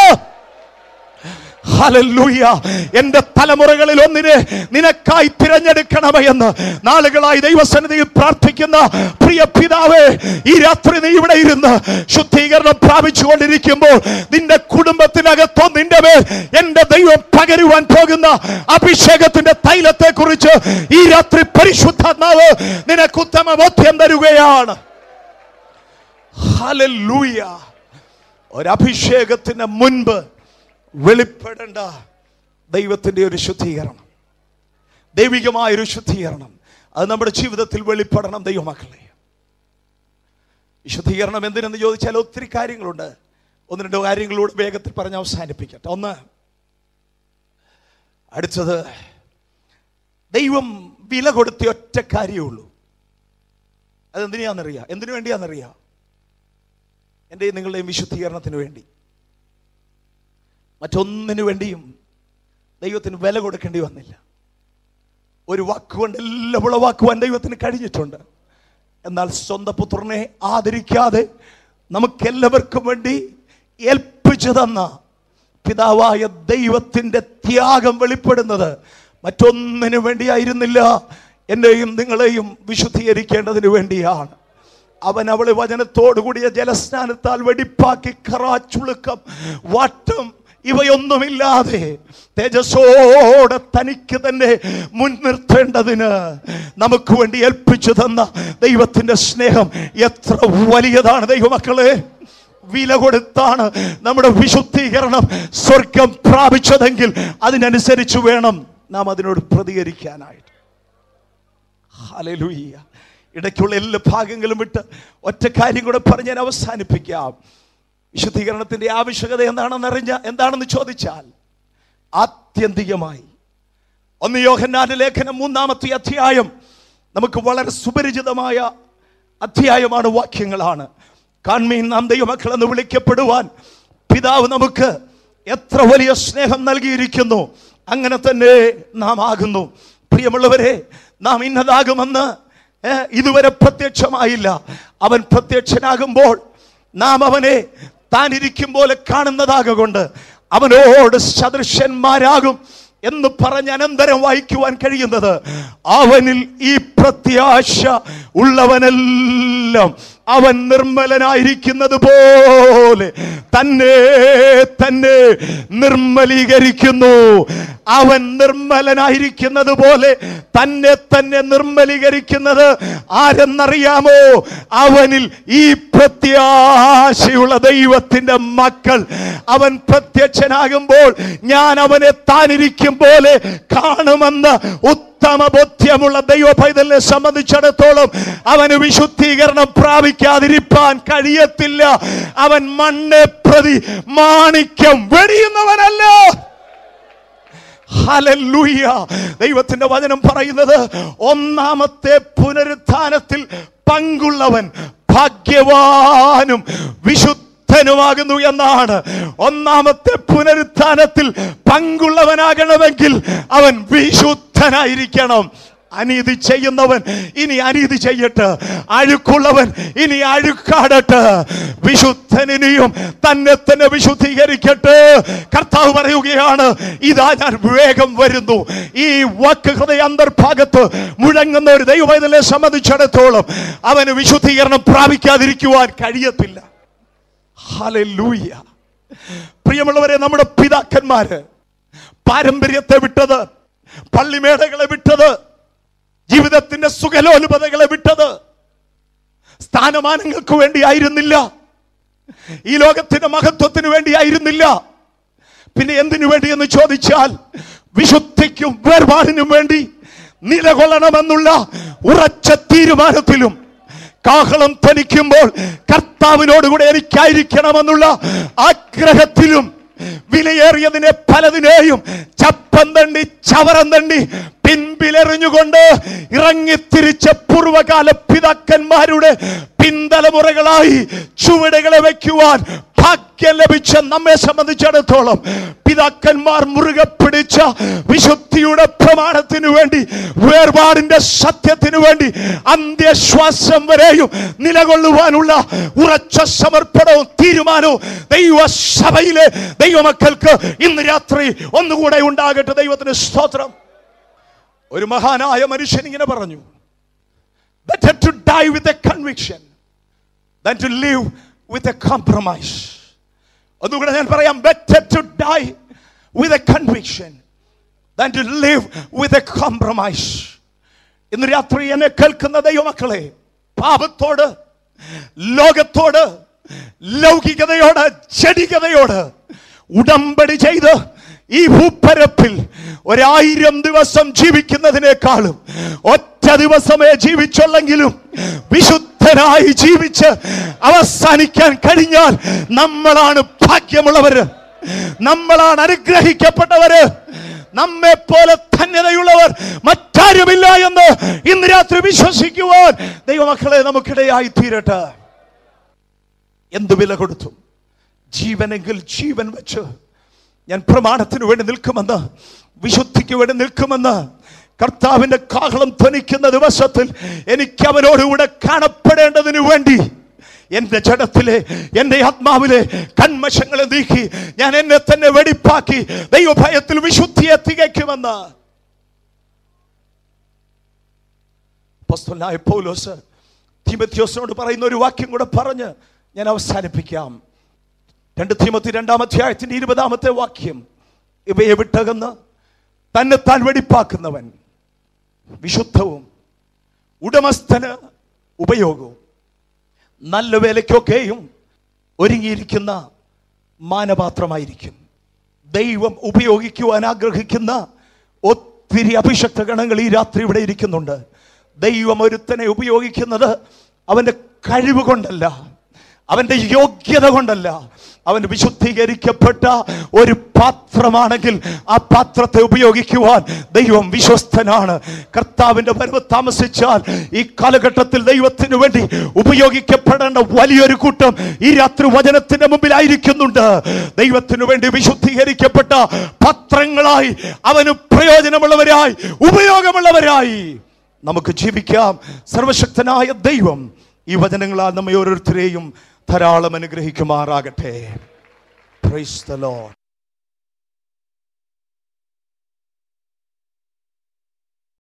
ഹല്ലേലൂയ എന്റെ തലമുറകളിൽ ഒന്നിനെ നിനക്കായി തിരഞ്ഞെടുക്കണമേ എന്ന് നാളുകളായി ദൈവസന്നിധിയിൽ പ്രാർത്ഥിക്കുന്ന പ്രിയ പിതാവേ ഈ രാത്രി നീ ഇവിടെ ഇരുന്ന് ശുദ്ധീകരണം പ്രാപിച്ചു കൊണ്ടിരിക്കുമ്പോൾ നിന്റെ കുടുംബത്തിനകത്തോ നിന്റെ മേൽ എന്റെ ദൈവം പകരുവാൻ പോകുന്ന അഭിഷേകത്തിന്റെ തൈലത്തെ കുറിച്ച് ഈ രാത്രി പരിശുദ്ധാത്മാവ് നിനക്ക് ഉത്തമ ബോധ്യം തരുകയാണ് ഹല്ലേലൂയ ഒരഭിഷേകത്തിന് മുൻപ് വെളിപ്പെടേണ്ട ദൈവത്തിന്റെ ഒരു ശുദ്ധീകരണം ദൈവികമായ ഒരു ശുദ്ധീകരണം അത് നമ്മുടെ ജീവിതത്തിൽ വെളിപ്പെടണം ദൈവമക്കളെ ഈ ശുദ്ധീകരണം എന്തിനെന്ന് ചോദിച്ചാൽ ഒത്തിരി കാര്യങ്ങളുണ്ട് ഒന്ന് രണ്ട് കാര്യങ്ങളൂടെ വേഗത്തിൽ പറഞ്ഞ് അവസാനിപ്പിക്കട്ടെ ഒന്ന് അടുത്തത് ദൈവം വില കൊടുത്ത ഒറ്റ കാര്യമുള്ളൂ അതെന്തിനാന്നറിയാം എന്തിനു വേണ്ടിയാണെന്നറിയാം എൻ്റെയും നിങ്ങളുടെയും വിശുദ്ധീകരണത്തിന് വേണ്ടി മറ്റൊന്നിനു വേണ്ടിയും ദൈവത്തിന് വില കൊടുക്കേണ്ടി വന്നില്ല ഒരു വാക്കുകൊണ്ട് എല്ലാം ഉളവാക്കുവാൻ ദൈവത്തിന് കഴിഞ്ഞിട്ടുണ്ട് എന്നാൽ സ്വന്തം പുത്രനെ ആദരിക്കാതെ നമുക്കെല്ലാവർക്കും വേണ്ടി ഏൽപ്പിച്ചു തന്ന പിതാവായ ദൈവത്തിന്റെ ത്യാഗം വെളിപ്പെടുന്നത് മറ്റൊന്നിനു വേണ്ടിയായിരുന്നില്ല എന്നെയും നിങ്ങളെയും വിശുദ്ധീകരിക്കേണ്ടതിന് വേണ്ടിയാണ് അവൻ അവളെ വചനത്തോടുകൂടിയ ജലസ്നാനത്താൽ വെടിപ്പാക്കി കറാച്ചുളുക്കം വാട്ടം ഇവയൊന്നുമില്ലാതെ തേജസ്സോടെ തനിക്ക് തന്നെ മുൻനിർത്തേണ്ടതിന് നമുക്ക് വേണ്ടി ഏൽപ്പിച്ചു തന്ന ദൈവത്തിന്റെ സ്നേഹം എത്ര വലിയതാണ് ദൈവമക്കളെ വില കൊടുത്താണ് നമ്മുടെ വിശുദ്ധീകരണം സ്വർഗം പ്രാപിച്ചതെങ്കിൽ അതിനനുസരിച്ച് വേണം നാം അതിനോട് പ്രതികരിക്കാനായിട്ട് ഹല്ലേലൂയ ഇടയ്ക്കുള്ള എല്ലാ ഭാഗങ്ങളും വിട്ട് ഒറ്റ കാര്യം കൂടെ പറഞ്ഞ് ഞാൻ അവസാനിപ്പിക്കാം വിശുദ്ധീകരണത്തിന്റെ ആവശ്യകത എന്താണെന്ന് അറിഞ്ഞ എന്താണെന്ന് ചോദിച്ചാൽ ആത്യന്തികമായി ഒന്ന് യോഹന്നാന്റെ ലേഖനം മൂന്നാമത്തെ അധ്യായം നമുക്ക് വളരെ സുപരിചിതമായ അധ്യായമാണ് വാക്യങ്ങളാണ് കാൺമീൻ നാം ദൈവമക്കൾ എന്ന് വിളിക്കപ്പെടുവാൻ പിതാവ് നമുക്ക് എത്ര വലിയ സ്നേഹം നൽകിയിരിക്കുന്നു അങ്ങനെ തന്നെ നാം ആകുന്നു പ്രിയമുള്ളവരെ നാം ഇന്നതാകുമെന്ന് ഏ, ഇതുവരെ പ്രത്യക്ഷമായില്ല അവൻ പ്രത്യക്ഷനാകുമ്പോൾ നാം അവനെ താൻ ഇരിക്കും പോലെ കാണുന്നതാകൊണ്ട് അവനോട് സദൃശന്മാരാകും എന്ന് പറഞ്ഞ് അനന്തരം വായിക്കുവാൻ കഴിയുന്നത് അവനിൽ ഈ പ്രത്യാശ ഉള്ളവനെല്ലാം അവൻ നിർമ്മലനായിരിക്കുന്നത് പോലെ തന്നെ തന്നെ നിർമ്മലീകരിക്കുന്നു അവൻ നിർമ്മലനായിരിക്കുന്നത് പോലെ തന്നെ തന്നെ നിർമ്മലീകരിക്കുന്നത് ആരെന്നറിയാമോ അവനിൽ ഈ പ്രത്യാശയുള്ള ദൈവത്തിന്റെ മക്കൾ അവൻ പ്രത്യക്ഷനാകുമ്പോൾ ഞാൻ അവനെ താനിരിക്കും പോലെ കാണുമെന്ന് ഉത്തമ ബോധ്യമുള്ള ദൈവ പൈതലിനെ സംബന്ധിച്ചിടത്തോളം അവന് വിശുദ്ധീകരണം പ്രാപിക്കാതിരിപ്പാൻ കഴിയത്തില്ല അവൻ മണ്ണെ പ്രതി മാണിക്യം വെടിയുന്നവനല്ല ഹല്ലേലൂയ ദൈവത്തിന്റെ വചനം പറയുന്നത് ഒന്നാമത്തെ പുനരുത്ഥാനത്തിൽ പങ്കുള്ളവൻ ഭാഗ്യവാനും വിശുദ്ധനുമാകുന്നു എന്നാണ് ഒന്നാമത്തെ പുനരുത്ഥാനത്തിൽ പങ്കുള്ളവനാകണമെങ്കിൽ അവൻ വിശുദ്ധനായിരിക്കണം അനീതി ചെയ്യുന്നവൻ ഇനി അനീതി ചെയ്യട്ടെ അഴുക്കുള്ളവൻ ഇനി അഴുക്കാടട്ടെ വിശുദ്ധനിനിയും തന്നെ തന്നെ വിശുദ്ധീകരിക്കട്ടെ കർത്താവ് പറയുകയാണ് ഇതാ ഞാൻ വേഗം വരുന്നു ഈ വാക്ക് ഹൃദയ അന്തർഭാഗത്ത് മുഴങ്ങുന്ന ഒരു ദൈവവേദനെ സംബന്ധിച്ചിടത്തോളം അവന് വിശുദ്ധീകരണം പ്രാപിക്കാതിരിക്കുവാൻ കഴിയത്തില്ല ഹല്ലേലൂയ പ്രിയമുള്ളവരെ നമ്മുടെ പിതാക്കന്മാര് പാരമ്പര്യത്തെ വിട്ടത് പള്ളിമേടകളെ വിട്ടത് ജീവിതത്തിന്റെ സുഖലോലുപതകളെ വിട്ടത് സ്ഥാനമാനങ്ങൾക്ക് വേണ്ടിയായിരുന്നില്ല ഈ ലോകത്തിന്റെ മഹത്വത്തിന് വേണ്ടിയായിരുന്നില്ല പിന്നെ എന്തിനു വേണ്ടി എന്ന് ചോദിച്ചാൽ വിശുദ്ധിക്കും വേർപാടിനും വേണ്ടി നിലകൊള്ളണമെന്നുള്ള ഉറച്ച തീരുമാനത്തിലും കാഹളം ധനിക്കുമ്പോൾ കർത്താവിനോടുകൂടെ എനിക്കായിരിക്കണമെന്നുള്ള ആഗ്രഹത്തിലും വിലയേറിയതിനെ പലതിനെയും ചപ്പം തണ്ടി ചവറം തണ്ടി പിൻപിലെറിഞ്ഞുകൊണ്ട് ഇറങ്ങിത്തിരിച്ച പൂർവകാല പിതാക്കന്മാരുടെ പിന്തലമുറകളായി ചുവടുകളെ വയ്ക്കുവാൻ ഭാഗ്യം ലഭിച്ച നമ്മെ സംബന്ധിച്ചിടത്തോളം പിതാക്കന്മാർ മുറുകെ പിടിച്ച വിശുദ്ധിയുടെ പ്രമാണത്തിനു വേണ്ടി വേർപാടിന്റെ സത്യത്തിനു വേണ്ടി അന്ത്യശ്വാസം വരെയും നിലകൊള്ളുവാനുള്ള ഉറച്ച സമർപ്പണവും തീരുമാനവും ദൈവസഭയിലെ ദൈവമക്കൾക്ക് ഇന്ന് രാത്രി ഒന്നുകൂടെ ഉണ്ടാകട്ടെ ദൈവത്തിന് സ്തോത്രം ഒരു മഹാനായ മനുഷ്യൻ ഇങ്ങനെ പറഞ്ഞു better to die with a conviction than to live with a compromise ഒന്നുകൂടെ ഞാൻ പറയാം better to die with a conviction than to live with a compromise ഇന്ന് രാത്രി എന്നെ കേൾക്കുന്ന ദൈവമക്കളെ പാപത്തോട് ലോകത്തോട് ലൗകികതയോട് ജഡികതയോട് ഉടമ്പടി ചെയ്ത് ഈ ഭൂപ്പരപ്പിൽ ഒരായിരം ദിവസം ജീവിക്കുന്നതിനേക്കാളും ഒറ്റ ദിവസമേ ജീവിച്ചുള്ളെങ്കിലും വിശുദ്ധനായി ജീവിച്ച് അവസാനിക്കാൻ കഴിഞ്ഞാൽ നമ്മളാണ് ഭാഗ്യമുള്ളവര് നമ്മളാണ് അനുഗ്രഹിക്കപ്പെട്ടവര് നമ്മെ പോലെ ധന്യതയുള്ളവർ മറ്റാരുമില്ല എന്ന് ഇന്ന് രാത്രി വിശ്വസിക്കുവാൻ ദൈവമക്കളെ നമുക്കിടയായി തീരട്ടെ എന്ത് വില കൊടുത്തു ജീവനെങ്കിൽ ജീവൻ വെച്ച് ഞാൻ പ്രമാണത്തിന് വേണ്ടി നിൽക്കുമെന്ന് വിശുദ്ധിക്ക് വേണ്ടി നിൽക്കുമെന്ന് കർത്താവിന്റെ കാഹളം ധ്വനിക്കുന്ന ദിവസത്തിൽ എനിക്ക് അവനോടുകൂടെ കാണപ്പെടേണ്ടതിനു വേണ്ടി എന്റെ ജഡത്തിലെ എന്റെ ആത്മാവിലെ കന്മശങ്ങളെ നീക്കി ഞാൻ എന്നെ തന്നെ വെടിപ്പാക്കി ദൈവഭയത്തിൽ വിശുദ്ധിയെ തികയ്ക്കുമെന്ന് അപ്പോസ്തലനായ പൗലോസ് തിമത്യോസിനോട് പറയുന്ന ഒരു വാക്യം കൂടെ പറഞ്ഞ് ഞാൻ അവസാനിപ്പിക്കാം രണ്ട് തിമത്തി രണ്ടാം അധ്യായത്തിന്റെ ഇരുപതാമത്തെ വാക്യം ഇവയെ വിട്ടകന്ന് തന്നെ താൻ വെടിപ്പാക്കുന്നവൻ വിശുദ്ധവും ഉടമസ്ഥന് ഉപയോഗവും നല്ല വേലയ്ക്കൊക്കെയും ഒരുങ്ങിയിരിക്കുന്ന മാനപാത്രമായിരിക്കും ദൈവം ഉപയോഗിക്കുവാൻ ആഗ്രഹിക്കുന്ന ഒത്തിരി അഭിഷക്ത ഗണങ്ങൾ ഈ രാത്രി ഇവിടെ ഇരിക്കുന്നുണ്ട് ദൈവം ഒരുത്തനെ ഉപയോഗിക്കുന്നത് അവന്റെ കഴിവ് കൊണ്ടല്ല അവന്റെ യോഗ്യത കൊണ്ടല്ല അവൻ വിശുദ്ധീകരിക്കപ്പെട്ട ഒരു പാത്രമാണെങ്കിൽ ആ പാത്രത്തെ ഉപയോഗിക്കുവാൻ ദൈവം വിശ്വസ്തനാണ് കർത്താവിന്റെ വരവ് താമസിച്ചാൽ ഈ കാലഘട്ടത്തിൽ ദൈവത്തിന് വേണ്ടി ഉപയോഗിക്കപ്പെടേണ്ട വലിയൊരു കൂട്ടം ഈ രാത്രി വചനത്തിന്റെ മുമ്പിലായിരിക്കുന്നുണ്ട് ദൈവത്തിനു വേണ്ടി വിശുദ്ധീകരിക്കപ്പെട്ട പത്രങ്ങളായി അവന് പ്രയോജനമുള്ളവരായി ഉപയോഗമുള്ളവരായി നമുക്ക് ജീവിക്കാം സർവശക്തനായ ദൈവം ഈ വചനങ്ങളാൽ നമ്മെ ഓരോരുത്തരെയും ധാരാളം അനുഗ്രഹിക്കുമാറാകട്ടെ പ്രൈസ് ദ ലോർഡ്